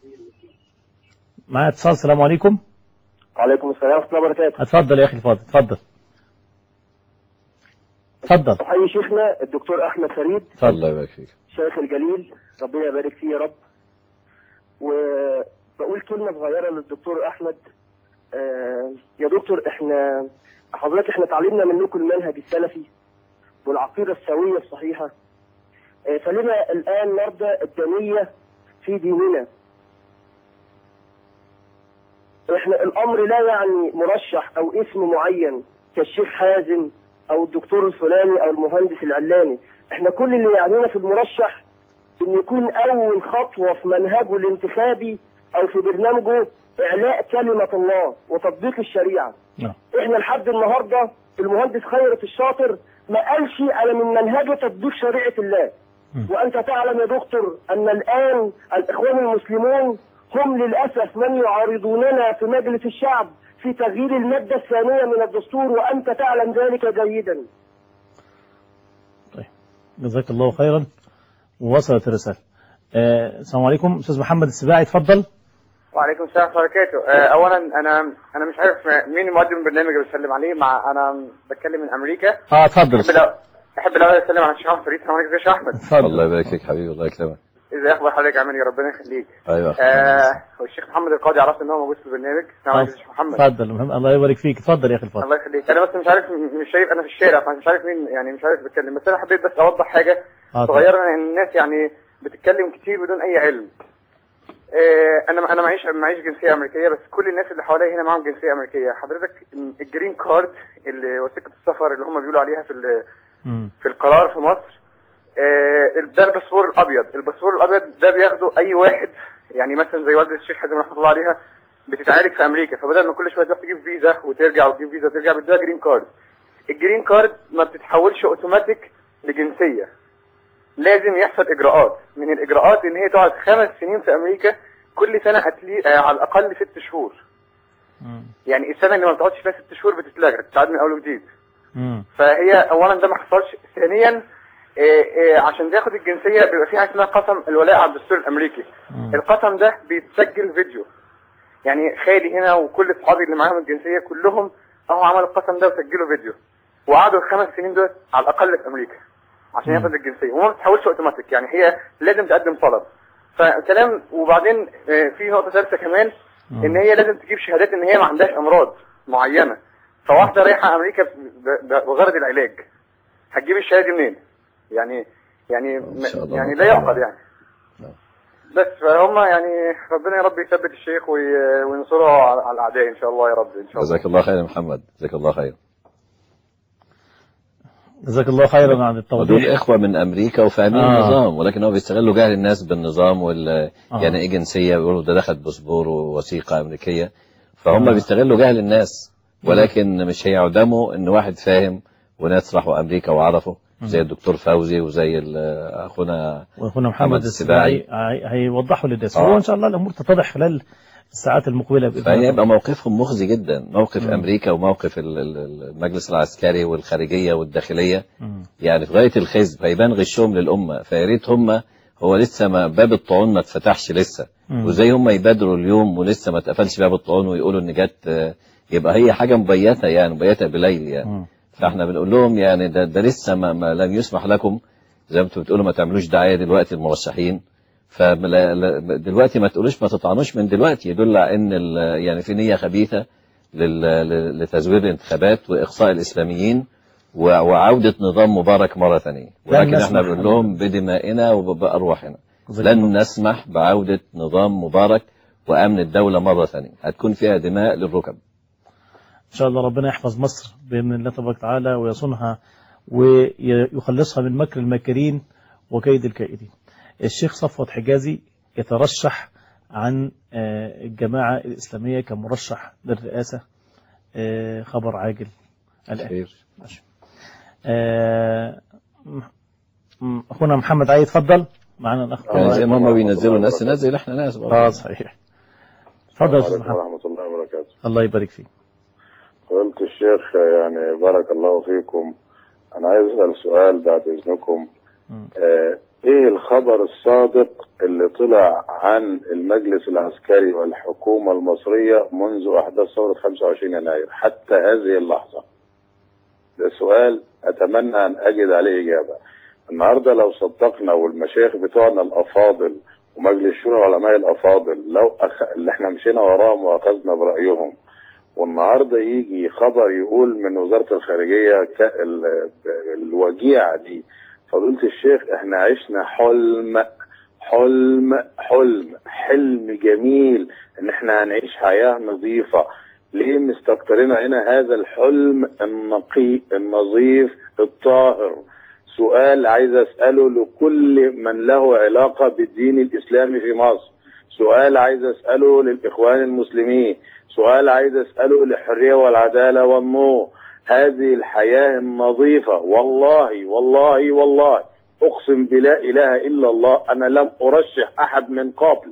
معايا اتصال السلام عليكم
وعليكم السلام ورحمه الله وبركاته
اتفضل يا اخي الفاضل اتفضل اتفضل
احيي شيخنا الدكتور احمد فريد
الله يبارك فيك
شيخ الجليل ربنا يبارك فيه يا رب وبقول كلمة صغيرة للدكتور أحمد آه يا دكتور احنا حضرتك احنا تعلمنا منكم المنهج السلفي والعقيدة السوية الصحيحة آه فلما الآن نرضى الدنية في ديننا احنا الأمر لا يعني مرشح أو اسم معين كالشيخ حازم أو الدكتور الفلاني أو المهندس العلاني احنا كل اللي يعنينا في المرشح ان يكون اول خطوه في منهجه الانتخابي او في برنامجه اعلاء كلمه الله وتطبيق الشريعه.
نعم.
احنا لحد النهارده المهندس خيرت الشاطر ما قالش انا من منهجه تطبيق شريعه الله.
مم.
وانت تعلم يا دكتور ان الان الاخوان المسلمون هم للاسف من يعارضوننا في مجلس الشعب في تغيير الماده الثانيه من الدستور وانت تعلم ذلك جيدا.
جزاك الله خيرا ووصلت الرساله آه، السلام عليكم استاذ محمد السباعي اتفضل
وعليكم السلام ورحمه الله وبركاته آه، اولا انا انا مش عارف مين مقدم البرنامج اللي بسلم عليه مع انا بتكلم من امريكا
اه اتفضل
بحب الأول- بحب الاول اسلم على الشيخ احمد فريد السلام عليكم يا شيخ احمد
اتفضل
الله يبارك فيك حبيبي الله يكرمك
ازي اخبار حضرتك عامل ايه ربنا يخليك
ايوه
آه والشيخ محمد القاضي عرفت ان هو موجود في البرنامج السلام عليكم يا شيخ محمد
اتفضل المهم الله يبارك فيك اتفضل يا اخي الفاضل
الله يخليك انا بس مش عارف مش شايف انا في الشارع فمش عارف مين يعني مش عارف بتكلم بس انا حبيت بس اوضح حاجه
آه،
صغيره ان الناس يعني بتتكلم كتير بدون اي علم آه، انا انا معيش معيش جنسيه امريكيه بس كل الناس اللي حواليا هنا معاهم جنسيه امريكيه حضرتك الجرين كارد اللي وثيقه السفر اللي هم بيقولوا عليها في ال-
مم.
في القرار في مصر آه، ده الباسبور الابيض الباسبور الابيض ده بياخده اي واحد يعني مثلا زي والده الشيخ حازم رحمه الله عليها بتتعالج في امريكا فبدل ما كل شويه تروح تجيب فيزا وترجع وتجيب فيزا وترجع بتديها جرين كارد الجرين كارد ما بتتحولش اوتوماتيك لجنسيه لازم يحصل اجراءات من الاجراءات ان هي تقعد خمس سنين في امريكا كل سنه أتلي... آه على الاقل ست شهور
مم.
يعني السنه اللي ما بتقعدش فيها ست شهور بتتلغى بتتعاد من اول وجديد
مم.
فهي اولا ده ما حصلش ثانيا آه، آه، عشان تاخد الجنسيه بيبقى في حاجه اسمها قسم الولاء على الدستور الامريكي
مم.
القسم ده بيتسجل فيديو يعني خالي هنا وكل اصحابي اللي معاهم الجنسيه كلهم اهو عملوا القسم ده وسجلوا فيديو وقعدوا الخمس سنين دول على الاقل في امريكا عشان
مم.
ياخد الجنسيه وما بتتحولش اوتوماتيك يعني هي لازم تقدم طلب فكلام وبعدين آه، في نقطه ثالثه كمان
مم.
ان هي لازم تجيب شهادات ان هي ما عندهاش امراض معينه فواحده رايحه امريكا ب- ب- بغرض العلاج هتجيب الشهاده دي منين؟ يعني يعني
إن شاء الله
يعني لا
تعالى.
يعقل يعني
نعم.
بس فهم يعني ربنا يا رب يثبت الشيخ وي- وينصره على على الاعداء ان شاء الله يا رب ان شاء الله
جزاك الله خير يا محمد جزاك الله خير
جزاك الله خيرا عن
ودول
التوضيح
إخوة من أمريكا وفاهمين
آه.
النظام ولكن هو بيستغلوا جهل الناس بالنظام وال
آه.
يعني إيه جنسية بيقولوا ده دخل باسبور ووثيقة أمريكية فهم
آه.
بيستغلوا جهل الناس ولكن مش هيعدموا إن واحد فاهم وناس راحوا أمريكا وعرفوا زي الدكتور فوزي وزي ال- أخونا
واخونا محمد
محمد
السباعي هي- هيوضحوا للناس
آه.
هو ان شاء الله الامور تتضح خلال الساعات المقبله باذن الله
فهيبقى موقفهم مخزي جدا موقف
مم.
أمريكا وموقف ال- ال- المجلس العسكري والخارجية والداخلية
مم.
يعني في غايه الخزي فيبان غشهم للامه فيا ريت هم هو لسه ما باب الطعون ما اتفتحش لسه
مم.
وزي هم يبادروا اليوم ولسه ما اتقفلش باب الطعون ويقولوا ان جت آه، يبقى هي حاجه مبيته يعني مبيته بليل يعني
مم.
فاحنا بنقول لهم يعني ده, ده لسه ما, ما لم يسمح لكم زي ما انتم بتقولوا ما تعملوش دعايه دلوقتي المرشحين فدلوقتي ما تقولوش ما تطعنوش من دلوقتي يدل على ان ال- يعني في نيه خبيثه لل- ل- لتزوير الانتخابات واقصاء الاسلاميين و- وعوده نظام مبارك مره ثانيه ولكن
نسمح.
احنا بنقول لهم بدمائنا وبارواحنا
جزاك الله.
لن نسمح بعوده نظام مبارك وامن الدوله مره ثانيه هتكون فيها دماء للركب
ان شاء الله ربنا يحفظ مصر باذن الله تبارك وتعالى ويصونها ويخلصها من مكر الماكرين وكيد الكائدين. الشيخ صفوت حجازي يترشح عن آه، الجماعه الاسلاميه كمرشح للرئاسه آه، خبر عاجل الان.
خير
ماشي. آه، م- م- اخونا محمد عايد اتفضل معنا الاخ
يعني زي ما هم بينزلوا ناس ننزل احنا ناس برضه.
اه صحيح. اتفضل يا استاذ
عليكم
محمد
ورحمة الله وبركاته
الله يبارك فيك.
قلت الشيخ يعني بارك الله فيكم انا عايز اسال سؤال بعد اذنكم
مم.
آه ايه الخبر الصادق اللي طلع عن المجلس العسكري والحكومه المصريه منذ احداث ثوره 25 يناير حتى هذه اللحظه ده سؤال اتمنى ان اجد عليه اجابه النهارده لو صدقنا والمشايخ بتوعنا الافاضل ومجلس شورى علماء الافاضل لو أخ... اللي احنا مشينا وراهم واخذنا برايهم والنهارده يجي خبر يقول من وزاره الخارجيه ك... ال... الوجيعه دي فضيله الشيخ احنا عشنا حلم حلم حلم حلم جميل ان احنا هنعيش حياه نظيفه ليه مستكترين هنا هذا الحلم النقي النظيف الطاهر سؤال عايز اساله لكل من له علاقه بالدين الاسلامي في مصر سؤال عايز اساله للاخوان المسلمين سؤال عايز اساله للحريه والعداله والنور هذه الحياه النظيفه والله والله والله اقسم بلا اله الا الله انا لم ارشح احد من قبل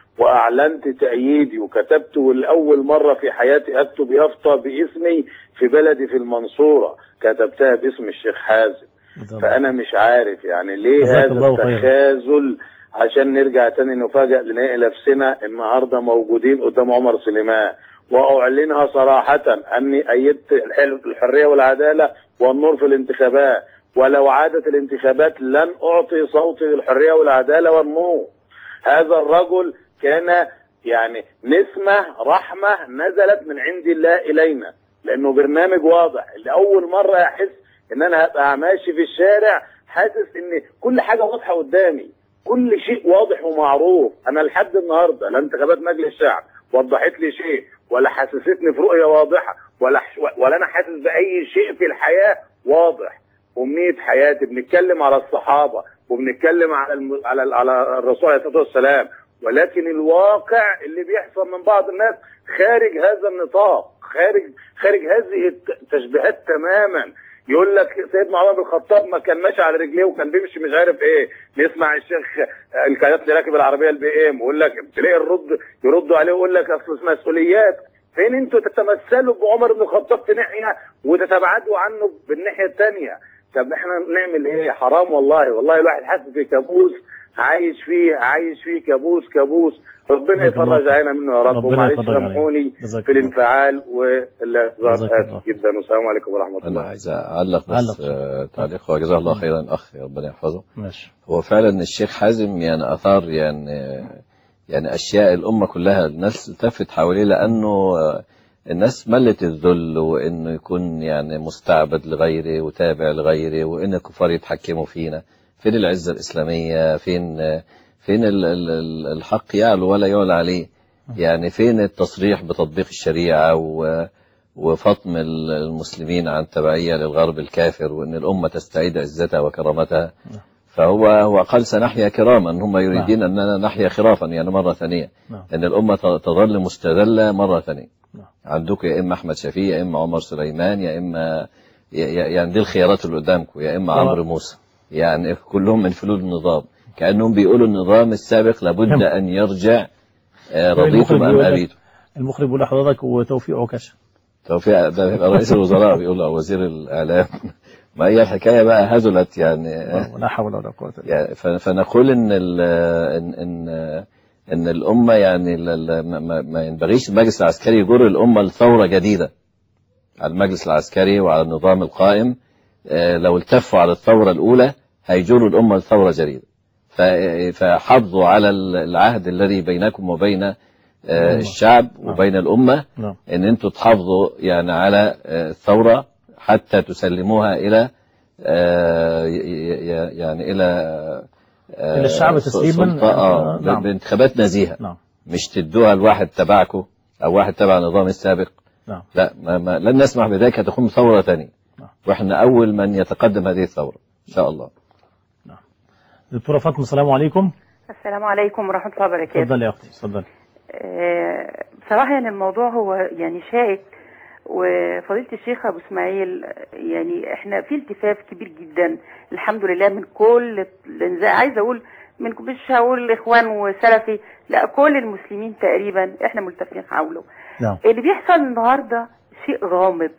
واعلنت تأييدي وكتبت لاول مره في حياتي اكتب يافطه باسمي في بلدي في المنصوره كتبتها باسم الشيخ حازم فانا مش عارف يعني ليه
جزاك
هذا
الله خيرا.
التخاذل عشان نرجع تاني نفاجئ نلاقي نفسنا النهارده موجودين قدام عمر سليمان واعلنها صراحه اني ايدت الحل- الحريه والعداله والنور في الانتخابات ولو عادت الانتخابات لن اعطي صوتي للحريه والعداله والنور هذا الرجل كان يعني نسمة رحمة نزلت من عند الله إلينا لأنه برنامج واضح لأول مرة أحس إن أنا هبقى ماشي في الشارع حاسس إن كل حاجة واضحة قدامي كل شيء واضح ومعروف أنا لحد النهاردة لا انتخابات مجلس الشعب وضحت لي شيء ولا حسستني في رؤية واضحة ولا ولا أنا حاسس بأي شيء في الحياة واضح أمنية حياتي بنتكلم على الصحابة وبنتكلم على الم... على ال- على الرسول عليه الصلاة والسلام ولكن الواقع اللي بيحصل من بعض الناس خارج هذا النطاق خارج خارج هذه التشبيهات تماما يقول لك سيدنا عمر بن الخطاب ما كان ماشي على رجليه وكان بيمشي مش عارف ايه نسمع الشيخ الكيات اللي راكب العربيه البي ام ويقول لك تلاقي الرد يردوا عليه ويقول لك اصل مسؤوليات فين انتوا تتمثلوا بعمر بن الخطاب في ناحيه وتتبعدوا عنه بالناحيه الثانيه طب احنا نعمل ايه حرام والله والله الواحد حاسس في كابوس عايش فيه عايش فيه كابوس كابوس ربنا
جزاك الله
يفرج
خير.
علينا منه يا رب
ربنا
ومعلش
يفرج علينا.
سامحوني
جزاك
في
الله.
الانفعال والاعتذار
جزاك الله.
اسف جدا والسلام عليكم ورحمه
انا
الله
عايز اعلق بس
علق.
آه، تعليق وجزاه الله خيرا اخ ربنا يحفظه
ماشي
هو فعلا الشيخ حازم يعني اثار يعني يعني اشياء الامه كلها الناس التفت حواليه لانه آه، الناس ملت الذل وانه يكون يعني مستعبد لغيره وتابع لغيره وان الكفار يتحكموا فينا فين العزه الاسلاميه فين آه، فين ال- ال- ال- الحق يعلو ولا يعلى عليه يعني فين التصريح بتطبيق الشريعه و وفطم ال- المسلمين عن تبعية للغرب الكافر وأن الأمة تستعيد عزتها وكرامتها فهو هو قال سنحيا كراما هم يريدين أننا نحيا خرافا يعني مرة ثانية
نعم.
أن الأمة ت- تظل مستذلة مرة ثانية
نعم.
عندكم يا إما أحمد شفيق يا إما عمر سليمان يا إما ي- ي- يعني دي الخيارات اللي قدامكم يا إما
طبعا.
عمرو موسى يعني كلهم من فلول النظام كأنهم بيقولوا النظام السابق لابد أن يرجع آه، رضيتم
المخرج
أم
بيقول لك-
أبيتم
المخرج بيقول لحضرتك وتوفيق عكاشة
توفيق ده بيبقى رئيس الوزراء بيقول له وزير الاعلام ما هي الحكايه بقى هزلت يعني
ولا حول ولا قوة إلا بالله
يعني ف- فنقول ان ال ان ان ان الامه يعني ل- ل- ما- ما ما ينبغيش المجلس العسكري يجر الامه لثوره جديده على المجلس العسكري وعلى النظام القائم آه، لو التفوا على الثوره الاولى هيجروا الامه لثوره جديده ف- فحافظوا على العهد الذي بينكم وبين آه،
الأمة.
الشعب
نعم.
وبين الامه
نعم
ان انتوا تحافظوا يعني على آه، الثوره حتى تسلموها الى آه، ي- ي- يعني الى آه،
إلى الشعب
س-
تسليما.
سلطة اه
آه، نعم.
ب- بانتخابات نزيهه
نعم
مش تدوها لواحد تبعكم او واحد تبع النظام السابق
نعم
لا ما ما لن نسمح بذلك تكون ثوره ثانيه
نعم.
واحنا اول من يتقدم هذه الثوره ان شاء الله
دكتورة فاطمة السلام عليكم
السلام عليكم ورحمة الله وبركاته
اتفضلي يا أختي اتفضلي
آه، بصراحة يعني الموضوع هو يعني شائك وفضيلة الشيخ أبو إسماعيل يعني إحنا في التفاف كبير جدا الحمد لله من كل الانزاع عايزة أقول من مش هقول الإخوان وسلفي لا كل المسلمين تقريبا إحنا ملتفين حوله
نعم
اللي بيحصل النهارده شيء غامض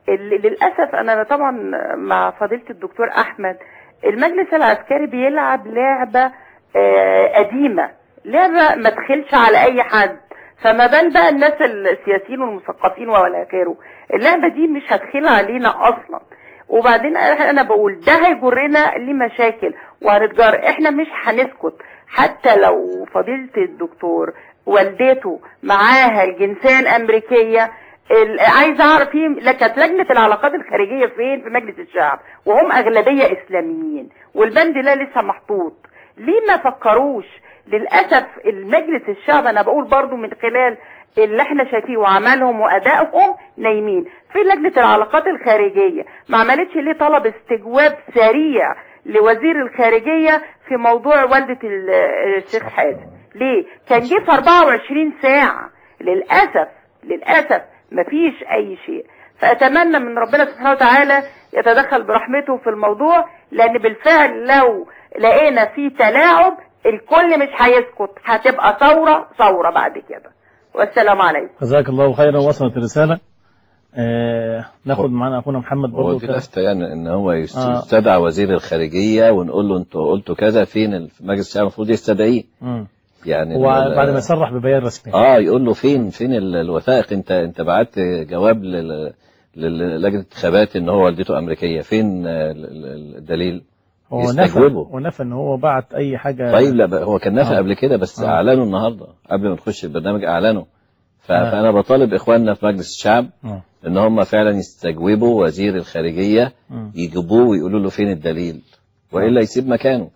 ال- للاسف انا طبعا مع فضيله الدكتور احمد المجلس العسكري بيلعب لعبه آه، قديمه لعبه ما تخلش على اي حد فما بال بقى الناس السياسيين والمثقفين ولا غيره اللعبه دي مش هتخل علينا اصلا وبعدين انا بقول ده هيجرنا لمشاكل وهنتجر احنا مش هنسكت حتى لو فضيله الدكتور والدته معاها الجنسيه الامريكيه ال- عايز اعرف في لا كانت لجنه العلاقات الخارجيه فين في مجلس الشعب وهم اغلبيه اسلاميين والبند ده لسه محطوط ليه ما فكروش للاسف المجلس الشعب انا بقول برضو من خلال اللي احنا شايفيه وعملهم وادائهم نايمين في لجنه العلاقات الخارجيه ما عملتش ليه طلب استجواب سريع لوزير الخارجيه في موضوع والده ال- الشيخ حازم ليه كان جه في 24 ساعه للاسف للاسف مفيش اي شيء فاتمنى من ربنا سبحانه وتعالى يتدخل برحمته في الموضوع لان بالفعل لو لقينا في تلاعب الكل مش هيسكت هتبقى ثوره ثوره بعد كده والسلام عليكم
جزاك الله خيرا وصلت الرسالة آه ناخد معنا أخونا محمد
هو
برضو
دي
كده.
لفتة يعني ان هو يست-
آه.
يستدعى وزير الخارجية ونقول له انتوا قلتوا كذا فين ال- في مجلس الشعب المفروض يستدعيه
مم.
يعني
هو
ال-
بعد ما يصرح ببيان رسمي
اه يقول له فين فين ال- الوثائق انت انت بعت جواب لل- للجنة الانتخابات ان هو والدته امريكية فين آه، ال- ال- الدليل
هو نفى
يستجوبه.
ونفى ان هو بعت اي حاجة
طيب لا بقى هو كان نافع
آه.
قبل كده بس
آه.
اعلنوا النهارده قبل ما نخش البرنامج اعلنوا ف-
آه.
فانا بطالب اخواننا في مجلس الشعب
آه.
ان هم فعلا يستجوبوا وزير الخارجيه
مم.
يجيبوه ويقولوا له فين الدليل والا يسيب مكانه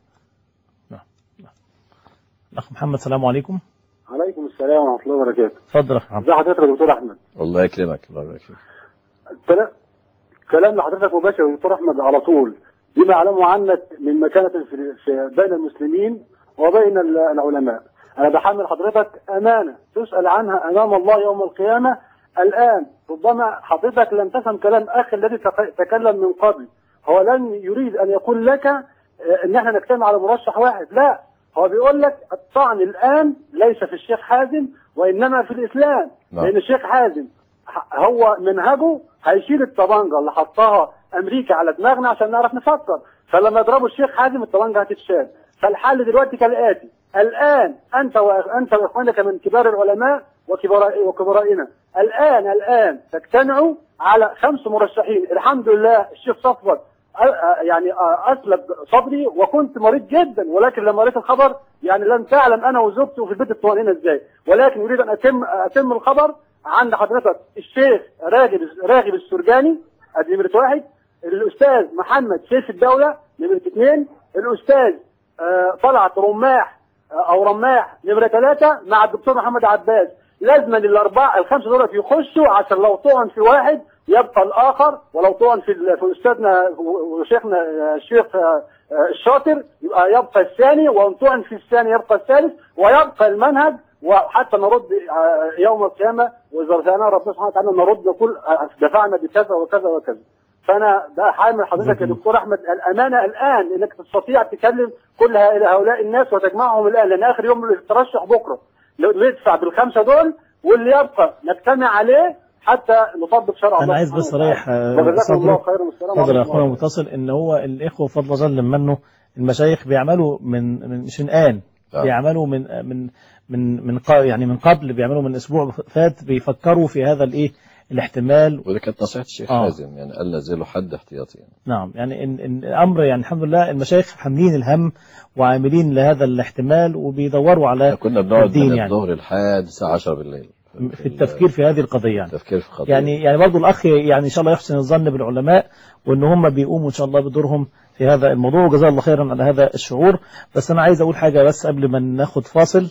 الاخ محمد السلام عليكم
عليكم السلام ورحمه الله وبركاته
اتفضل يا أخ محمد
ازي حضرتك يا دكتور احمد
الله يكرمك الله يبارك فيك
كلام كلام لحضرتك مباشر يا دكتور احمد على طول بما اعلمه عنك من مكانه في في- بين المسلمين وبين ال- العلماء انا بحمل حضرتك امانه تسال عنها امام الله يوم القيامه الان ربما حضرتك لم تفهم كلام اخي الذي تق- تكلم من قبل هو لن يريد ان يقول لك آه، ان احنا نجتمع على مرشح واحد لا هو بيقول لك الطعن الان ليس في الشيخ حازم وانما في الاسلام
نعم.
لان الشيخ حازم ح- هو منهجه هيشيل الطبنجه اللي حطها امريكا على دماغنا عشان نعرف نفكر فلما يضربوا الشيخ حازم الطبنجه هتتشال فالحل دلوقتي كالاتي الان انت وانت واخوانك من كبار العلماء وكبراء وكبرائنا الان الان تجتمعوا على خمس مرشحين الحمد لله الشيخ صفوت أ- أ- يعني أ- اسلب صدري وكنت مريض جدا ولكن لما قريت الخبر يعني لم تعلم انا وزوجتي في البيت الطمأنينة ازاي ولكن اريد ان اتم اتم الخبر عند حضرتك الشيخ راغب راغب السرجاني ادي نمره واحد الاستاذ محمد سيف الدوله نمره اثنين الاستاذ آه، طلعت رماح آه، او رماح نمره ثلاثه مع الدكتور محمد عباس لازما الاربعه الخمسه دول يخشوا عشان لو طعن في واحد يبقى الاخر ولو طعن في ال- في استاذنا وشيخنا آه، الشيخ آه، آه، الشاطر يبقى يبقى الثاني وان طعن في الثاني يبقى الثالث ويبقى المنهج وحتى نرد آه، يوم القيامه واذا رجعنا ربنا سبحانه وتعالى نرد نقول آه، دفعنا بكذا وكذا وكذا فانا ده حامل حضرتك يا دكتور احمد الامانه الان انك تستطيع تكلم كل هؤلاء الناس وتجمعهم الان لان اخر يوم الترشح بكره لو- ندفع بالخمسه دول واللي يبقى نجتمع عليه حتى نطبق شرع الله
انا عايز بس
سبحانه
اريح
وتعالى.
آه،
وجزاكم الله
صدرك
خيرا والسلام
صدر
عليكم
اخونا متصل ان هو الاخوه بفضل الله جل منه المشايخ بيعملوا من من مش من الان
آه.
بيعملوا من من من من قا- يعني من قبل بيعملوا من اسبوع فات بيفكروا في هذا الايه الاحتمال
ودي كانت نصيحه الشيخ
آه.
حازم يعني قال نزلوا حد احتياطي يعني.
نعم يعني إن إن الامر يعني الحمد لله المشايخ حاملين الهم وعاملين لهذا الاحتمال وبيدوروا على
احنا كنا بنقعد
الدين
من
يعني.
الظهر لحد الساعه 10 بالليل
في التفكير في هذه القضيه يعني
التفكير في خطير
يعني يعني برضه الاخ يعني ان شاء الله يحسن الظن بالعلماء وان هم بيقوموا ان شاء الله بدورهم في هذا الموضوع وجزاه الله خيرا على هذا الشعور بس انا عايز اقول حاجه بس قبل ما ناخد فاصل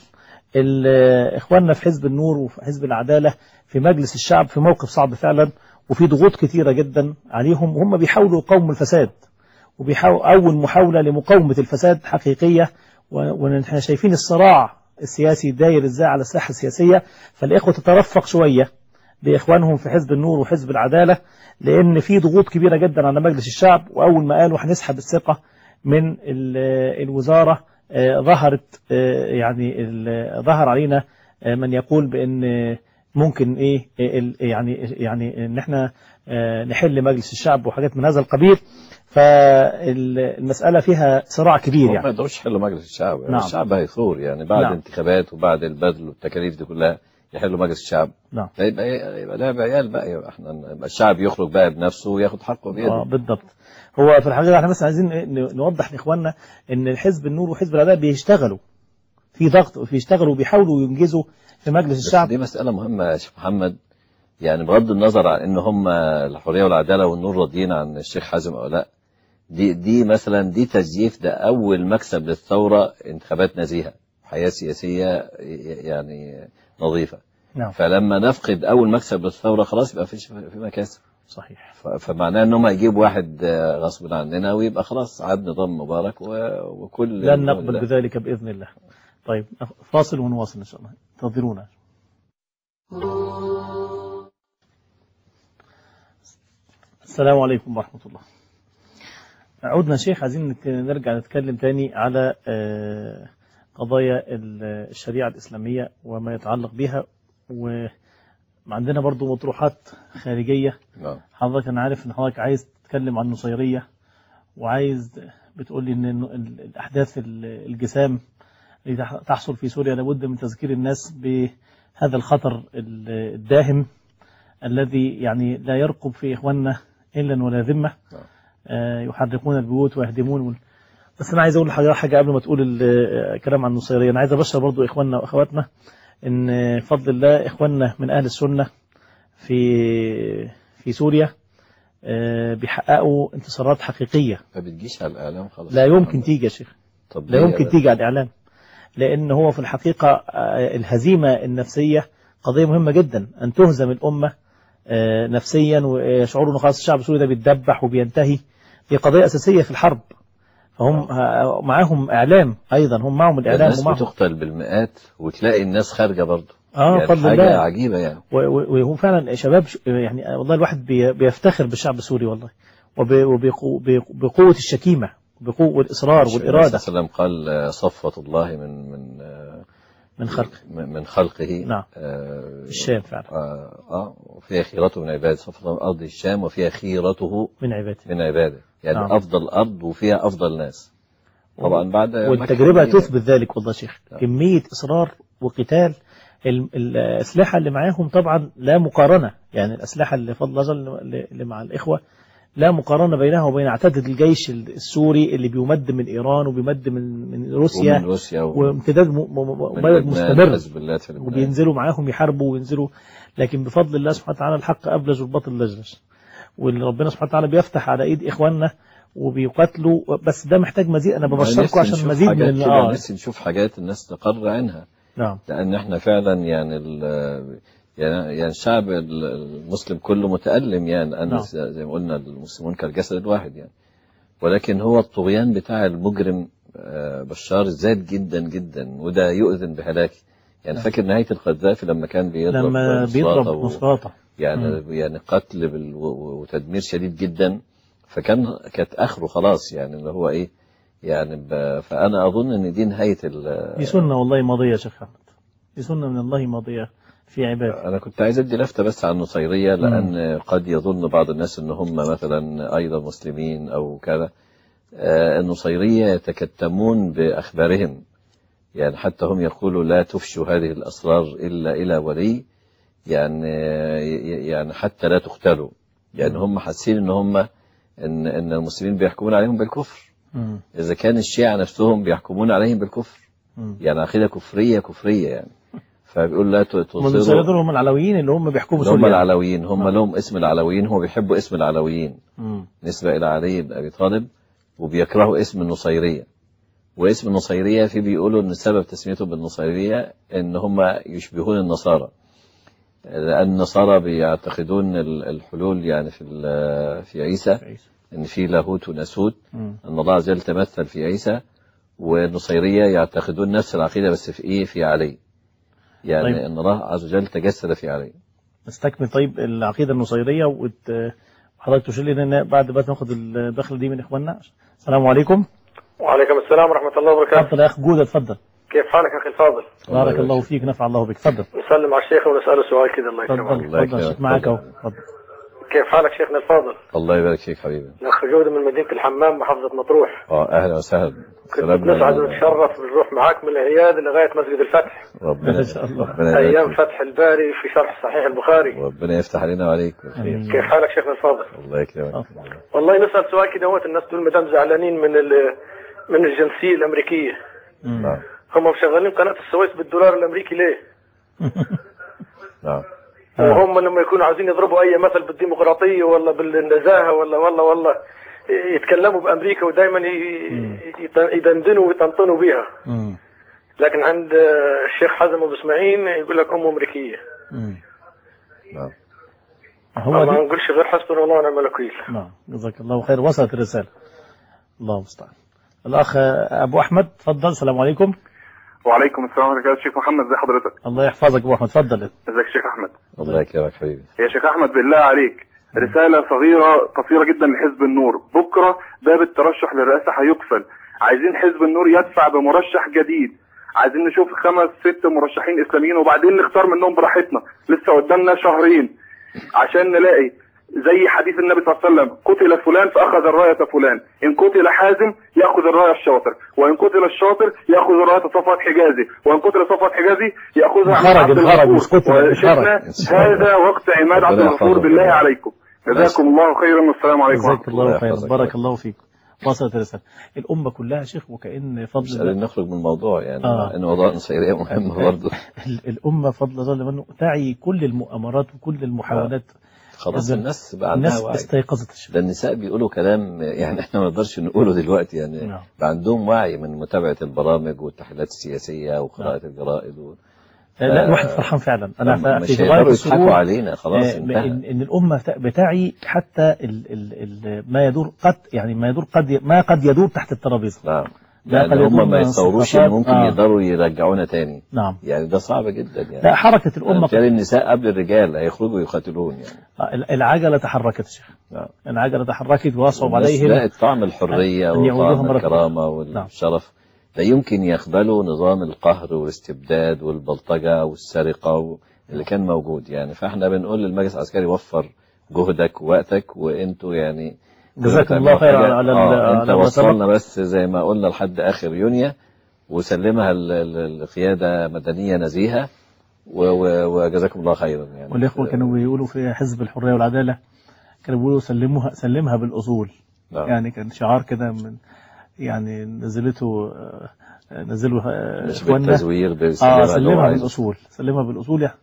ال- اخواننا في حزب النور وفي حزب العداله في مجلس الشعب في موقف صعب فعلا وفي ضغوط كثيره جدا عليهم وهم بيحاولوا يقاوموا الفساد وبيحاول اول محاوله لمقاومه الفساد حقيقيه و- ونحن شايفين الصراع السياسي داير ازاي على الساحه السياسيه فالاخوه تترفق شويه باخوانهم في حزب النور وحزب العداله لان في ضغوط كبيره جدا على مجلس الشعب واول ما قالوا هنسحب الثقه من ال- الوزاره آه، ظهرت آه، يعني ال- ظهر علينا آه، من يقول بان ممكن ايه ال- يعني يعني ان احنا آه، نحل مجلس الشعب وحاجات من هذا القبيل فالمسألة فيها صراع كبير
ما
يعني
يقدروش يحلوا مجلس الشعب يعني
نعم.
الشعب هيثور يعني بعد
نعم.
انتخابات وبعد البذل والتكاليف دي كلها يحلوا مجلس الشعب
نعم
فيبقى يبقى لعب عيال بقى يبقى احنا يبقى الشعب يخرج بقى بنفسه وياخد حقه
اه
بيده
بالضبط هو في الحقيقة احنا بس عايزين ن- نوضح لاخواننا ان حزب النور وحزب العداله بيشتغلوا في ضغط بيشتغلوا وبيحاولوا ينجزوا في مجلس
بس
الشعب
دي مسألة مهمة يا شيخ محمد يعني بغض النظر عن ان هم الحرية والعدالة والنور راضيين عن الشيخ حازم او لا دي دي مثلا دي تزييف ده اول مكسب للثورة انتخابات نزيهة حياة سياسية يعني نظيفة
نعم
فلما نفقد اول مكسب للثورة خلاص يبقى فيش في مكاسب
صحيح
ف- فمعناه ان هم يجيبوا واحد آه، غصب عننا ويبقى خلاص عاد نظام مبارك و- وكل
لن نقبل
الله.
بذلك بإذن الله طيب فاصل ونواصل إن شاء الله انتظرونا السلام عليكم ورحمة الله عودنا شيخ عايزين نك- نرجع نتكلم تاني على آه، قضايا ال- الشريعة الإسلامية وما يتعلق بها وعندنا برضو مطروحات خارجية
نعم.
حضرتك أنا عارف إن حضرتك عايز تتكلم عن النصيرية وعايز بتقول لي إن ال- ال- الأحداث ال- الجسام اللي تح- تحصل في سوريا لابد من تذكير الناس بهذا الخطر ال- الداهم الذي يعني لا يرقب في إخواننا إلا ولا ذمة
نعم.
آه، يحرقون البيوت ويهدمون وال- بس أنا عايز أقول حاجة حاجة قبل ما تقول ال- كلام عن النصيرية أنا عايز أبشر برضو إخواننا وأخواتنا إن فضل الله إخواننا من أهل السنة في في سوريا آه، بيحققوا انتصارات حقيقية
ما بتجيش على الاعلام خلاص
لا يمكن تيجي يا شيخ
طب
لا
ليه
يمكن
يا
تيجي على الإعلام لأن هو في الحقيقة آه، الهزيمة النفسية قضية مهمة جدا أن تهزم الأمة آه، نفسيا ويشعروا أن خلاص الشعب السوري ده بيتدبح وبينتهي دي قضية أساسية في الحرب فهم آه، معاهم إعلام أيضا هم معهم الإعلام
الناس
ومعهم
بتقتل بالمئات وتلاقي الناس خارجه برضه
آه
يعني
فضل
حاجه
الله
عجيبه يعني
و- و- وهو فعلا شباب ش- يعني والله الواحد بي- بيفتخر بالشعب السوري والله وبقوة الشكيمة بقوة والإصرار
النبي
والإرادة
صلى الله عليه وسلم قال آه، صفوة الله من من آه،
من خلق
من من خلقه
نعم.
آه،
الشام فعلا
آه, اه وفيها خيرته من عباده صفوة الله من ارض الشام وفيها خيرته
من عباده
من عباده يعني
نعم.
افضل ارض وفيها افضل ناس طبعا بعد
والتجربة
مكة
تثبت ذلك والله يا شيخ
نعم.
كمية إصرار وقتال ال- الأسلحة اللي معاهم طبعا لا مقارنة يعني الأسلحة اللي فضل الله جل- اللي اللي مع الإخوة لا مقارنة بينها وبين اعتدد الجيش السوري اللي بيمد من إيران وبيمد من من روسيا
ومن روسيا و-
وامتداد م- م- م-
من
بلد
لبنان،
مستمر
حزب الله في لبنان.
وبينزلوا معاهم يحاربوا وينزلوا لكن بفضل الله سبحانه وتعالى الحق أبلج والباطل لجلج واللي ربنا سبحانه وتعالى بيفتح على ايد اخواننا وبيقاتلوا بس ده محتاج مزيد انا ببشركم
نفسي
عشان
نشوف
مزيد من
حاجات
ال-
كده،
اه
نفسي نشوف حاجات الناس تقر عنها
نعم
لان احنا فعلا يعني ال- يعني يعني الشعب المسلم كله متألم يعني أن
نعم.
زي ما قلنا المسلمون كالجسد الواحد يعني ولكن هو الطغيان بتاع المجرم آه، بشار زاد جدا جدا وده يؤذن بهلاكه يعني
نعم.
فاكر نهاية القذافي لما كان بيضرب
لما
مصراته
بيضرب
و-
مصراته
يعني يعني قتل بال- و- و- وتدمير شديد جدا فكان كانت اخره خلاص يعني اللي هو ايه يعني ب- فانا اظن ان دي نهايه ال-
دي سنة والله ماضية يا شيخ أحمد دي سنة من الله ماضية في عباده
انا كنت عايز ادي لفته بس عن النصيريه لان قد يظن بعض الناس ان هم مثلا ايضا مسلمين او كذا آه، النصيريه يتكتمون باخبارهم يعني حتى هم يقولوا لا تفشوا هذه الاسرار الا الى ولي يعني يعني حتى لا تقتلوا يعني هم حاسين ان هم ان ان المسلمين بيحكمون عليهم بالكفر
مم.
اذا كان الشيعة نفسهم بيحكمون عليهم بالكفر
مم.
يعني عقيده كفريه كفريه يعني فبيقول لا ت-
هم
تصيروا
النصيرية دول هم العلويين اللي هم بيحكموا
اللي هم
سوريا
العلويين هم
نعم.
لهم اسم العلويين هم بيحبوا اسم العلويين
مم.
نسبة إلى علي بن أبي طالب وبيكرهوا اسم النصيرية واسم النصيرية في بيقولوا إن سبب تسميته بالنصيرية إن هم يشبهون النصارى لأن النصارى بيعتقدون ال- الحلول يعني في ال- في عيسى إن في لاهوت وناسوت
مم.
أن الله عز وجل تمثل في عيسى والنصيرية يعتقدون نفس العقيدة بس في إيه في علي يعني
طيب.
أن الله عز وجل تجسد في علي
نستكمل طيب العقيدة النصيرية وت- وحضرتك تشير لنا إن بعد ما ناخد الدخلة دي من إخواننا السلام عليكم
وعليكم السلام ورحمة الله وبركاته
اتفضل يا أخ جودة اتفضل
كيف حالك اخي الفاضل؟
بارك الله فيك نفع الله بك تفضل
نسلم على الشيخ ونساله سؤال كده الله يكرمك
تفضل
الله
تفضل
يكرمك.
شيخ معك اهو تفضل
كيف حالك شيخنا الفاضل؟
الله يبارك فيك حبيبي
الاخ جودة من مدينه الحمام محافظه مطروح
اه اهلا وسهلا
كنت
سلام
نسعد
عليكم.
ونتشرف بنروح معاك من العياد لغايه مسجد الفتح
ربنا
ما شاء الله.
ربنا
ايام
يبارك فيك.
فتح الباري في شرح صحيح البخاري
ربنا يفتح علينا وعليك بالخير
آمين.
كيف حالك شيخنا الفاضل؟
الله يكرمك
والله نسال سؤال كده هوت الناس تقول مدام زعلانين من ال- من الجنسيه الامريكيه
مم.
نعم
هم مشغلين قناه السويس بالدولار الامريكي ليه؟
نعم
وهم لما يكونوا عايزين يضربوا اي مثل بالديمقراطيه ولا بالنزاهه ولا والله والله يتكلموا بامريكا ودائما يدندنوا ويطنطنوا بيها
مم.
لكن عند الشيخ حزم ابو اسماعيل يقول لك ام امريكيه
مم.
نعم
هو
ما
دي
نقولش غير حسبنا الله ونعم الوكيل
نعم جزاك الله خير وصلت الرسالة الله المستعان الأخ أبو أحمد تفضل السلام عليكم
وعليكم السلام ورحمه الله شيخ محمد ازي حضرتك
الله يحفظك أبو أحمد تفضل
ازيك يا شيخ احمد
الله يكرمك حبيبي
يا شيخ احمد بالله عليك رساله صغيره قصيره جدا لحزب النور بكره باب الترشح للرئاسه هيقفل عايزين حزب النور يدفع بمرشح جديد عايزين نشوف خمس ست مرشحين اسلاميين وبعدين نختار منهم براحتنا لسه قدامنا شهرين عشان نلاقي زي حديث النبي صلى الله عليه وسلم قتل فلان فاخذ الرايه فلان ان قتل حازم ياخذ الرايه الشاطر وان قتل الشاطر ياخذ رايه صفوت حجازي وان قتل صفوت حجازي ياخذها
انخرج-
عبد
انخرج،
الغفور.
مش قتل،
وشفنا
انخرج.
هذا وقت عماد عبد
ربنا
الغفور
يحفظه.
بالله عليكم جزاكم الله خيرا والسلام عليكم
جزاك الله
الله
خير
يحفظك.
بارك الله فيك وصلت الرسالة الأمة كلها يا شيخ وكأن
مش
فضل
قادرين
الله
نخرج من الموضوع يعني
آه.
مع ان موضوع نصيريه مهم برضه
ال- الأمة فضل الله منه تعي كل المؤامرات وكل المحاولات
خلاص
إذن
الناس بقى عندها
الناس
وعي
استيقظت الشباب
ده النساء بيقولوا كلام يعني احنا ما نقدرش نقوله دلوقتي يعني
نعم.
بقى عندهم وعي من متابعه البرامج والتحليلات السياسيه وقراءه الجرائد و...
لا الواحد فرحان فعلا أنا
ما-
ف-
مش
في غاية
هيقدروا يضحكوا
السرور
علينا خلاص
آه،
انتهى
إن, إن الأمة ت- بتعي حتى ال ال ال ما يدور قد يعني ما يدور قد ي- ما قد يدور تحت الترابيزة
نعم
لا
لان
قد
هم
يدور
ما
من
يتصوروش
صفقات.
ان ممكن
آه.
يقدروا يرجعونا تاني
نعم
يعني ده صعب جدا يعني
لا حركة الأمة
بالتالي النساء قبل الرجال هيخرجوا يقاتلون يعني
آه، العجلة تحركت يا شيخ
نعم.
العجلة تحركت وأصعب
الناس
عليهم
لقت طعم الحرية
أن يعودوها
وطعم
مرة
الكرامة
نعم.
والشرف لا يمكن يقبلوا نظام القهر والاستبداد والبلطجة والسرقة و- اللي كان موجود يعني فاحنا بنقول للمجلس العسكري وفر جهدك ووقتك وانتوا يعني
جزاكم الله خير
حاجة-
على ال-
آه
على
انت
ما
وصلنا بس زي ما قلنا لحد اخر يونيو وسلمها ال- ال- القيادة مدنية نزيهة و- و- وجزاكم الله خيرا يعني
والإخوة كانوا بيقولوا في حزب الحرية والعدالة كانوا بيقولوا سلموها سلمها بالأصول
نعم.
يعني كان شعار كده من يعني نزلته آه، نزلوا آه،
مش
إخواننا
بالتزوير
اه
بالسلامة اللي هو
سلمها
عايزه.
بالأصول سلمها بالأصول يعني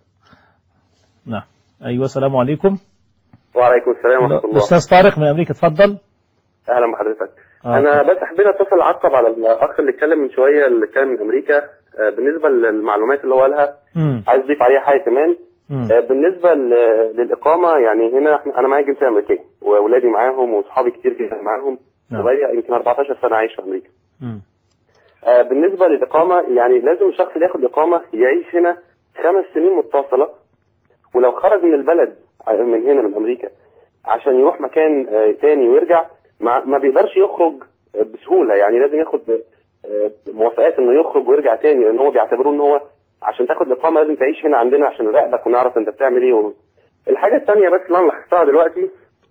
نعم أيوة السلام عليكم
وعليكم السلام ورحمة الله
الأستاذ طارق من أمريكا اتفضل
أهلا بحضرتك
آه.
أنا بس حبيت أتصل أعقب على الأخ اللي اتكلم من شوية اللي كان من أمريكا آه، بالنسبة للمعلومات اللي هو قالها
مم.
عايز أضيف عليها حاجة كمان
مم.
آه، بالنسبة ل- للإقامة يعني هنا إحنا- أنا معايا جنسية أمريكية وأولادي معاهم وصحابي كتير جدا معاهم
نعم.
وبقالي يمكن 14 سنة عايش في أمريكا
مم.
آه، بالنسبة للإقامة يعني لازم الشخص اللي ياخد إقامة يعيش هنا خمس سنين متصلة ولو خرج من البلد آه، من هنا من أمريكا عشان يروح مكان آه، تاني ويرجع ما, ما بيقدرش يخرج آه، بسهولة يعني لازم ياخد آه، موافقات إنه يخرج ويرجع تاني لأن هو بيعتبروه إن هو عشان تاخد إقامة لازم تعيش هنا عندنا عشان نراقبك ونعرف أنت بتعمل إيه و... الحاجة التانية بس اللي أنا لاحظتها دلوقتي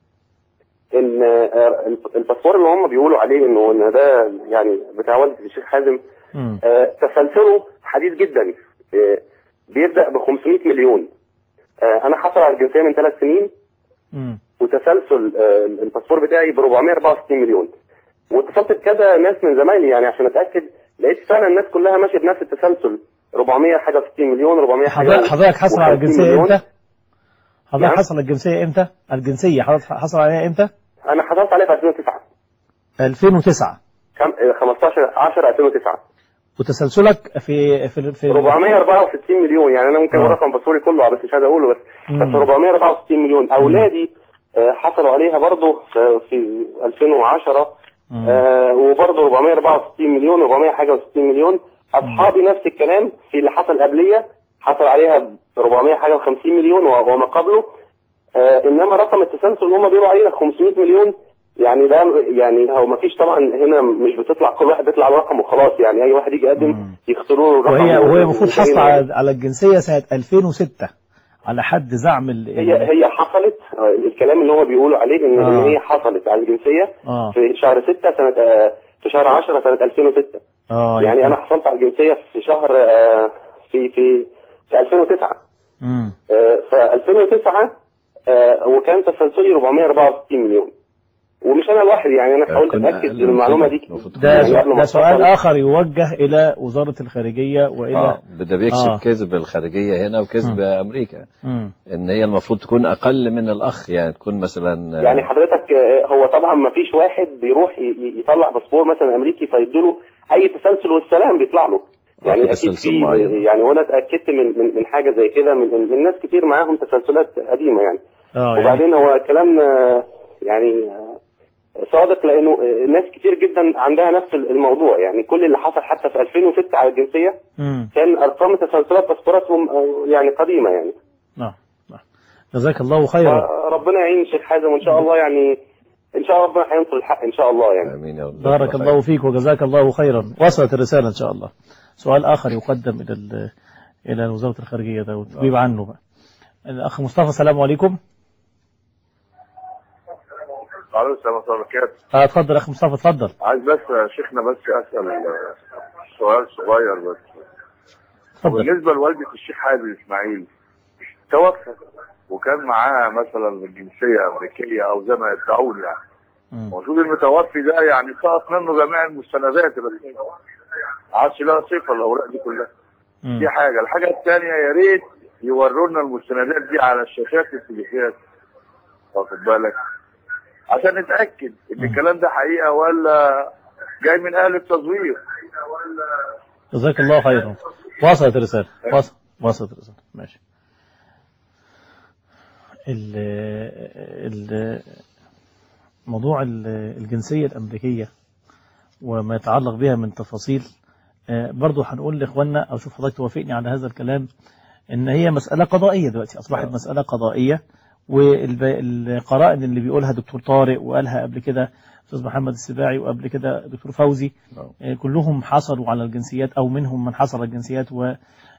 ان آه، الباسبور اللي هم بيقولوا عليه انه ان ده يعني بتاع والد الشيخ حازم
مم.
آه، تسلسله حديث جدا آه، بيبدا ب 500 مليون آه، انا حصل على الجنسيه من ثلاث سنين
مم.
وتسلسل آه، الباسبور بتاعي ب 464 مليون واتصلت بكذا ناس من زمايلي يعني عشان اتاكد لقيت فعلا الناس كلها ماشيه بنفس التسلسل 400 حاجه 60 مليون 400 حاجه
حضرتك حضرتك حصل على
50
الجنسية
مليون.
امتى؟ حضرتك
نعم.
حصل على الجنسية امتى؟ الجنسية حضرتك حصل عليها امتى؟
انا حصلت عليها في 2009
2009
كم- آه، 15 10 2009
وتسلسلك في في في
464 مليون يعني انا ممكن
آه.
اقول رقم باسوري كله بس مش عايز اقوله بس
مم.
بس 464 مليون اولادي آه، حصلوا عليها برضه في- في 2010
مم.
آه، وبرضه 464 مليون 400 حاجه و60 مليون اصحابي نفس الكلام في اللي حصل قبليه حصل عليها ب 400 حاجه و50 مليون و- وما قبله آه، انما رقم التسلسل اللي هم بيقولوا عليه 500 مليون يعني ده يعني هو ما فيش طبعا هنا مش بتطلع كل واحد بيطلع رقم وخلاص يعني اي واحد يجي يقدم يختاروا له رقم
وهي وهي المفروض
زي
حصل
ما-
على على الجنسية سنة 2006 على حد زعم ال
هي هي حصلت آه، الكلام اللي هو بيقولوا عليه ان
آه.
إن هي حصلت على الجنسيه
اه
في شهر 6 سنه آه، في شهر 10 سنه 2006
اه
يعني انا حصلت على الجنسيه في شهر آه، في في في 2009
امم
في 2009 آه، وكان تسلسلي 464 مليون ومش انا لوحدي يعني انا حاولت
كنا
اتاكد
أقل من
المعلومه
كده.
دي
المفروض
ده
يعني
سؤال
قبل ما
ده سؤال
أتصل.
آخر يوجه إلى وزارة الخارجية وإلى
اه ده بيكشف
آه.
كذب الخارجيه هنا وكذب امريكا
مم.
ان هي المفروض تكون اقل من الاخ يعني تكون مثلا
يعني حضرتك آه، هو طبعا ما فيش واحد بيروح ي- ي- يطلع باسبور مثلا امريكي فيديله اي تسلسل والسلام بيطلع له
في
يعني اكيد
تسلسل
في
معين.
يعني وانا اتاكدت من من, من حاجه زي كده من, من من ناس كتير معاهم تسلسلات قديمه يعني
اه يعني
وبعدين هو كلام آه، يعني آه، صادق لانه آه، ناس كتير جدا عندها نفس الموضوع يعني كل اللي حصل حتى في 2006 على الجنسيه
مم.
كان ارقام تسلسلات باسبوراتهم آه، يعني قديمه يعني
نعم نعم جزاك الله خيرا
ربنا يعين الشيخ حازم وان شاء الله يعني ان شاء الله ربنا هينصر الحق ان شاء الله يعني
امين يا رب
بارك الله فيك وجزاك الله خيرا وصلت الرسالة إن شاء الله سؤال آخر يقدم إلى ال- إلى وزارة الخارجية ده وتجيب عنه بقى الأخ مصطفى السلام عليكم
عليه السلام ورحمة الله وبركاته
اه اتفضل أخ مصطفى اتفضل
عايز بس يا شيخنا بس أسأل آه، سؤال صغير بس
اتفضل
بالنسبة لوالدة الشيخ حازم إسماعيل توفى وكان معاه مثلا الجنسية أمريكية أو زي ما يدعون يعني
مم.
المفروض المتوفي ده يعني سقط منه جميع المستندات الرسمية عادش لها صفة الأوراق دي كلها
مم.
دي حاجة الحاجة الثانية يا ريت يورونا المستندات دي على الشاشات التلفزيونات واخد بالك عشان نتأكد إن الكلام ده حقيقة ولا جاي من أهل التزوير
جزاك الله خيرا وصلت الرسالة وصل وصلت الرسالة ماشي ال ال موضوع ال- الجنسية الأمريكية وما يتعلق بها من تفاصيل آه، برضو هنقول لإخواننا أو شوف حضرتك توافقني على هذا الكلام إن هي مسألة قضائية دلوقتي أصبحت مسألة قضائية والقرائن اللي بيقولها دكتور طارق وقالها قبل كده أستاذ محمد السباعي وقبل كده دكتور فوزي آه، كلهم حصلوا على الجنسيات أو منهم من حصل على الجنسيات و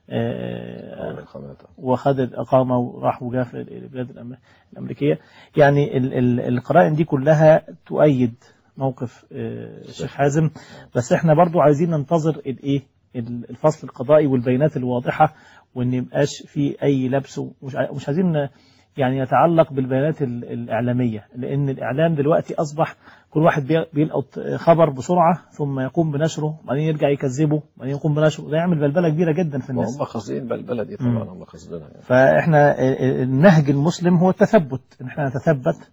آه، وخد الإقامة وراح وجاء في البلاد الأم- الأمريكية يعني ال- ال- القرائن دي كلها تؤيد موقف آه، الشيخ حازم بس احنا برضو عايزين ننتظر الايه ال- الفصل القضائي والبيانات الواضحة وان يبقاش في اي لبس ومش عاي- مش عايزين يعني يتعلق بالبيانات ال- الإعلامية لأن الإعلام دلوقتي أصبح كل واحد بي- بيلقط خبر بسرعة ثم يقوم بنشره بعدين يرجع يكذبه بعدين يقوم بنشره ده يعمل بلبلة كبيرة جدا في الناس
وهم قاصدين بالبلد دي
مم.
طبعا هم قاصدينها يعني.
فاحنا النهج المسلم هو التثبت ان احنا نتثبت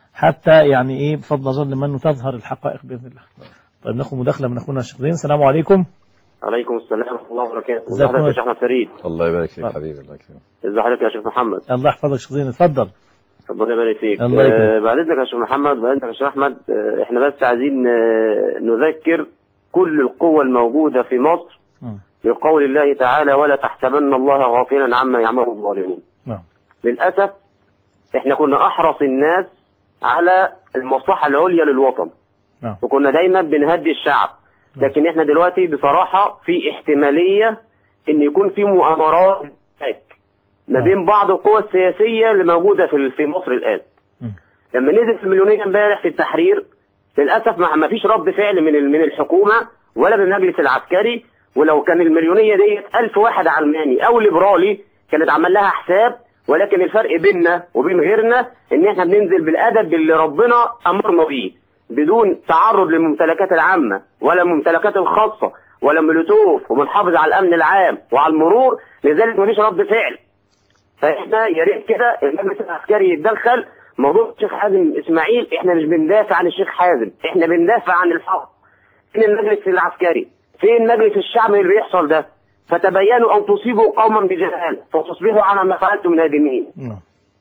حتى يعني ايه بفضل الله لمن تظهر الحقائق باذن الله. طيب ناخد مداخله من اخونا الشيخ زين السلام عليكم.
عليكم السلام ورحمة الله وبركاته
ازيك
ازي حضرتك يا
يا
شيخ أحمد فريد
الله يبارك فيك حبيبي الله يكرمك
ازي حضرتك يا شيخ محمد
الله يحفظك شيخ زين اتفضل.
ربنا يبارك فيك
الله يكرمك.
آه، بعد اذنك يا شيخ محمد بعد اذنك يا شيخ احمد آه، احنا بس عايزين آه، نذكر كل القوى الموجودة في مصر
مم.
بقول الله تعالى ولا تحسبن الله غافلا عما يعمل الظالمون
نعم.
للأسف احنا كنا أحرص الناس على المصلحة العليا للوطن
نعم.
وكنا دايما بنهدي الشعب لكن احنا دلوقتي بصراحة في احتمالية ان يكون في مؤامرات هناك ما بين بعض القوى السياسية اللي موجودة في في مصر الآن لما نزل في المليونية امبارح في التحرير للأسف ما ما فيش رد فعل من ال- من الحكومة ولا من المجلس العسكري ولو كان المليونية ديت ألف واحد علماني أو ليبرالي كانت عمل لها حساب ولكن الفرق بيننا وبين غيرنا ان احنا بننزل بالادب اللي ربنا امرنا بيه بدون تعرض للممتلكات العامة ولا الممتلكات الخاصة ولا ملوتوف وبنحافظ على الامن العام وعلى المرور لذلك مفيش رد فعل فاحنا يا ريت كده المجلس العسكري يتدخل موضوع الشيخ حازم اسماعيل احنا مش بندافع عن الشيخ حازم احنا بندافع عن الحق فين المجلس العسكري فين مجلس الشعب اللي بيحصل ده فتبينوا ان تصيبوا قوما بجهاله فتصبحوا على ما فعلتم نادمين
نعم.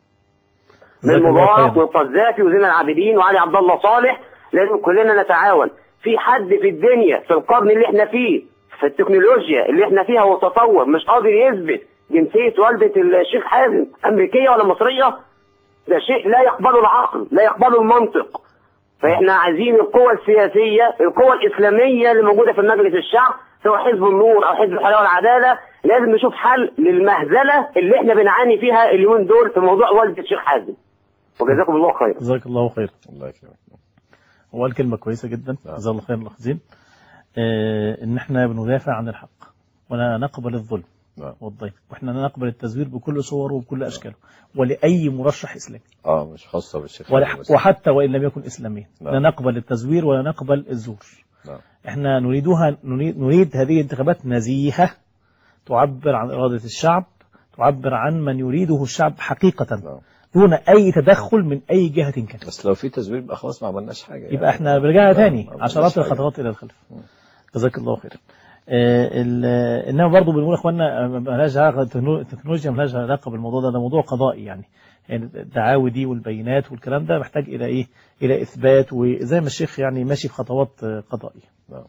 من
جزاك الله
مبارك
خيرا.
والقذافي وزين العابدين وعلي عبد الله صالح لازم كلنا نتعاون في حد في الدنيا في القرن اللي احنا فيه في التكنولوجيا اللي احنا فيها والتطور مش قادر يثبت جنسية والدة الشيخ حازم أمريكية ولا مصرية ده شيء لا يقبله العقل لا يقبله المنطق فاحنا عايزين القوى السياسيه القوى الاسلاميه اللي موجوده في مجلس الشعب سواء حزب النور او حزب الحريه والعداله لازم نشوف حل للمهزله اللي احنا بنعاني فيها اليومين دول في موضوع والده الشيخ حازم وجزاكم الله خير
جزاك الله خير
الله يكرمك
هو قال كلمة كويسة جدا جزاه الله خير الأخزين آه إن إحنا بندافع عن الحق ولا نقبل الظلم
نعم.
والضيم وإحنا لا نقبل التزوير بكل صوره وبكل أشكاله ولأي مرشح إسلامي
اه مش خاصة بالشيخ
ولا-
حازم بس.
وحتى وإن لم يكن إسلاميا
نعم.
لا نقبل التزوير ولا نقبل الزور
نعم.
إحنا نريدها نريد, نريد هذه انتخابات نزيهة تعبر عن إرادة الشعب تعبر عن من يريده الشعب حقيقة دون أي تدخل من أي جهة كانت
بس لو في تزوير يبقى خلاص ما عملناش حاجة
يبقى احنا رجعنا تاني
ما عملناش
عشرات
حاجة.
الخطوات الى الخلف جزاك الله خير آه، ال- انما برضه بنقول يا اخوانا آه، مالهاش علاقه التكنو- التكنولوجيا مالهاش علاقه بالموضوع ده ده موضوع قضائي يعني يعني الدعاوي دي والبينات والكلام ده محتاج الى ايه؟ الى اثبات وزي ما الشيخ يعني ماشي في خطوات آه، قضائيه.
نعم.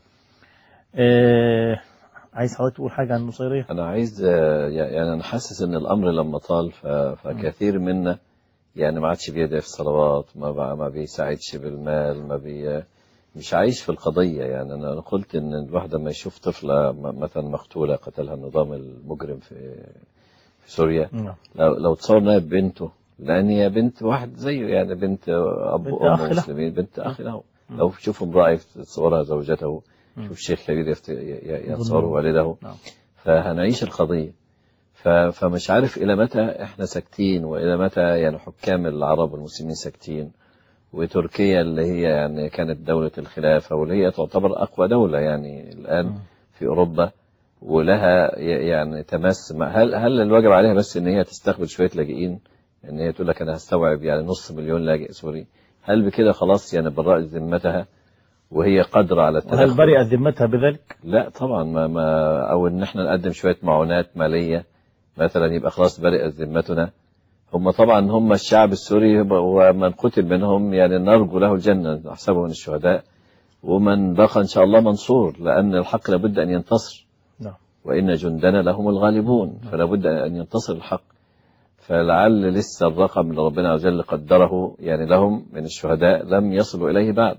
آه، عايز حضرتك تقول حاجه عن النصيريه؟
أنا عايز آه، يعني أنا حاسس إن الأمر لما طال ف- فكثير منا يعني ما عادش بيدعي في الصلوات ما بقى ما بيساعدش بالمال ما بي مش عايش في القضية يعني أنا أنا قلت إن الواحد لما يشوف طفلة م- مثلا مقتولة قتلها النظام المجرم في في سوريا
نعم.
لو لو تصور إنها بنته لأن هي بنت واحد زيه يعني بنت أب
بنت
وأم
أخ له.
مسلمين بنت أخ له لو شوف امرأة يتصورها زوجته
مم.
شوف شيخ كبير يفت- ي- ي-
يظن-
يتصور والده
نعم.
فهنعيش القضية ف- فمش عارف إلى متى إحنا ساكتين وإلى متى يعني حكام العرب والمسلمين ساكتين وتركيا اللي هي يعني كانت دولة الخلافة واللي هي تعتبر أقوى دولة يعني الآن في أوروبا ولها ي- يعني تمس مع- هل هل الواجب عليها بس إن هي تستقبل شوية لاجئين إن هي تقول لك أنا هستوعب يعني نص مليون لاجئ سوري هل بكده خلاص يعني برأت ذمتها وهي قادرة على
وهل
التدخل
برئت ذمتها بذلك؟
لا طبعا ما, ما او ان احنا نقدم شويه معونات ماليه مثلا يبقى خلاص برئت ذمتنا هم طبعا هم الشعب السوري ومن قتل منهم يعني نرجو له الجنه نحسبه من الشهداء ومن بقى ان شاء الله منصور لان الحق لابد ان ينتصر
نعم.
وان جندنا لهم الغالبون فلا بد ان ينتصر الحق فلعل لسه الرقم اللي ربنا عز وجل قدره يعني لهم من الشهداء لم يصلوا اليه بعد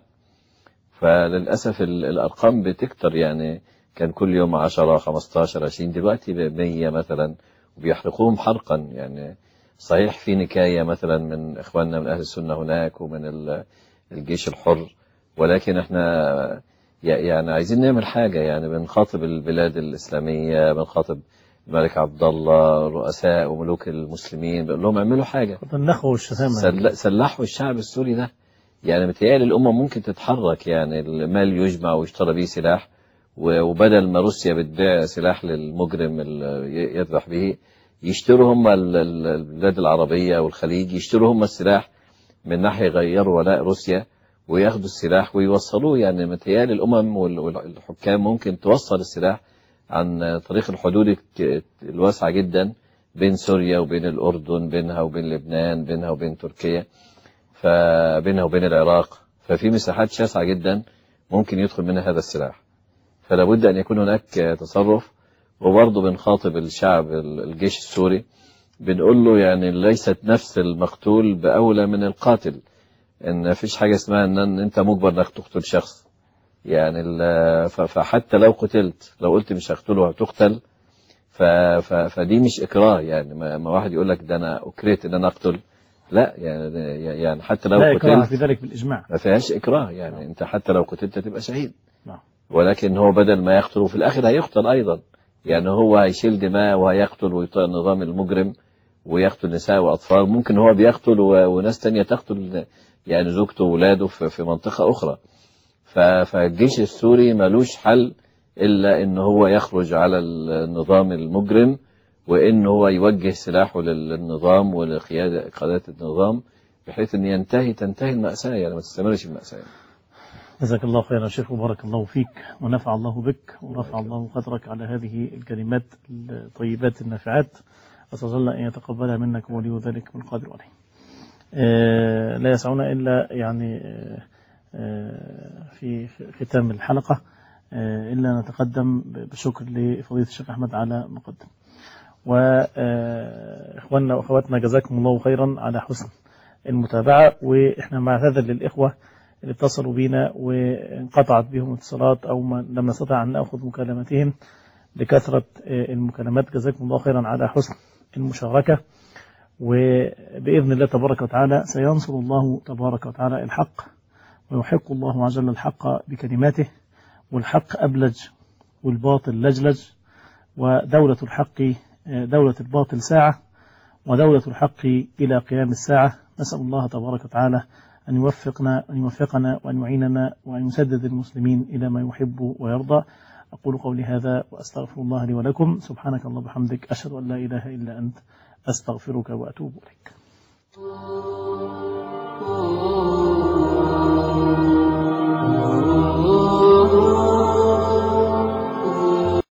فللأسف ال- الأرقام بتكتر يعني كان كل يوم 10 15 20 دلوقتي ب 100 مثلا وبيحرقوهم حرقا يعني صحيح في نكاية مثلا من إخواننا من أهل السنة هناك ومن ال- الجيش الحر ولكن احنا ي- يعني عايزين نعمل حاجة يعني بنخاطب البلاد الإسلامية بنخاطب الملك عبد الله رؤساء وملوك المسلمين بنقول لهم اعملوا حاجة
النخوة والشتامة
سل- سلحوا الشعب السوري ده يعني متهيألي الأمة ممكن تتحرك يعني المال يجمع ويشترى بيه سلاح و- وبدل ما روسيا بتبيع سلاح للمجرم اللي ي- يذبح به يشتروا هم ال- ال- البلاد العربية والخليج يشتروا هم السلاح من ناحية يغيروا ولاء روسيا وياخدوا السلاح ويوصلوه يعني متهيألي الأمم وال- والحكام ممكن توصل السلاح عن طريق الحدود الك- الواسعة جدا بين سوريا وبين الأردن بينها وبين لبنان بينها وبين تركيا فبينها وبين العراق ففي مساحات شاسعة جدا ممكن يدخل منها هذا السلاح فلا بد أن يكون هناك تصرف وبرضه بنخاطب الشعب الجيش السوري بنقول له يعني ليست نفس المقتول بأولى من القاتل إن مفيش حاجة اسمها إن أنت مجبر إنك تقتل شخص يعني ال- ف- فحتى لو قتلت لو قلت مش هقتله هتقتل ف- ف- فدي مش إكراه يعني ما ما واحد يقول لك ده أنا أكرهت إن أنا أقتل لا يعني يعني حتى لو
لا إكراه
قتلت
في ذلك بالإجماع
ما فيهاش إكراه يعني أنت حتى لو قتلت تبقى شهيد
نعم.
ولكن هو بدل ما يقتل وفي الآخر هيقتل أيضا يعني هو هيشيل دماء وهيقتل ويطيع النظام المجرم ويقتل نساء وأطفال ممكن هو بيقتل و- وناس تانية تقتل يعني زوجته وولاده في في منطقة أخرى ف- فالجيش السوري ملوش حل إلا إن هو يخرج على النظام المجرم وإن هو يوجه سلاحه لل- للنظام ولقيادة قادة النظام بحيث أن ينتهي تنتهي المأساة يعني ما تستمرش المأساة
جزاك الله خيرا شيخ وبارك الله فيك ونفع الله بك ورفع الله قدرك على هذه الكلمات الطيبات النافعات أسأل الله أن يتقبلها منك ولي ذلك من قادر عليه آه، لا يسعنا إلا يعني آه، آه، في ختام الحلقة آه، إلا نتقدم بشكر لفضيلة الشيخ أحمد على مقدم وإخواننا وأخواتنا جزاكم الله خيرا على حسن المتابعة وإحنا مع هذا للإخوة اللي اتصلوا بينا وانقطعت بهم الاتصالات أو ما لم نستطع أن نأخذ مكالمتهم لكثرة المكالمات جزاكم الله خيرا على حسن المشاركة وبإذن الله تبارك وتعالى سينصر الله تبارك وتعالى الحق ويحق الله عز وجل الحق بكلماته والحق أبلج والباطل لجلج ودولة الحق دولة الباطل ساعة ودولة الحق إلى قيام الساعة نسأل الله تبارك وتعالى أن يوفقنا أن يوفقنا وأن يعيننا وأن يسدد المسلمين إلى ما يحب ويرضى أقول قولي هذا وأستغفر الله لي ولكم سبحانك الله وبحمدك أشهد أن لا إله إلا أنت أستغفرك وأتوب إليك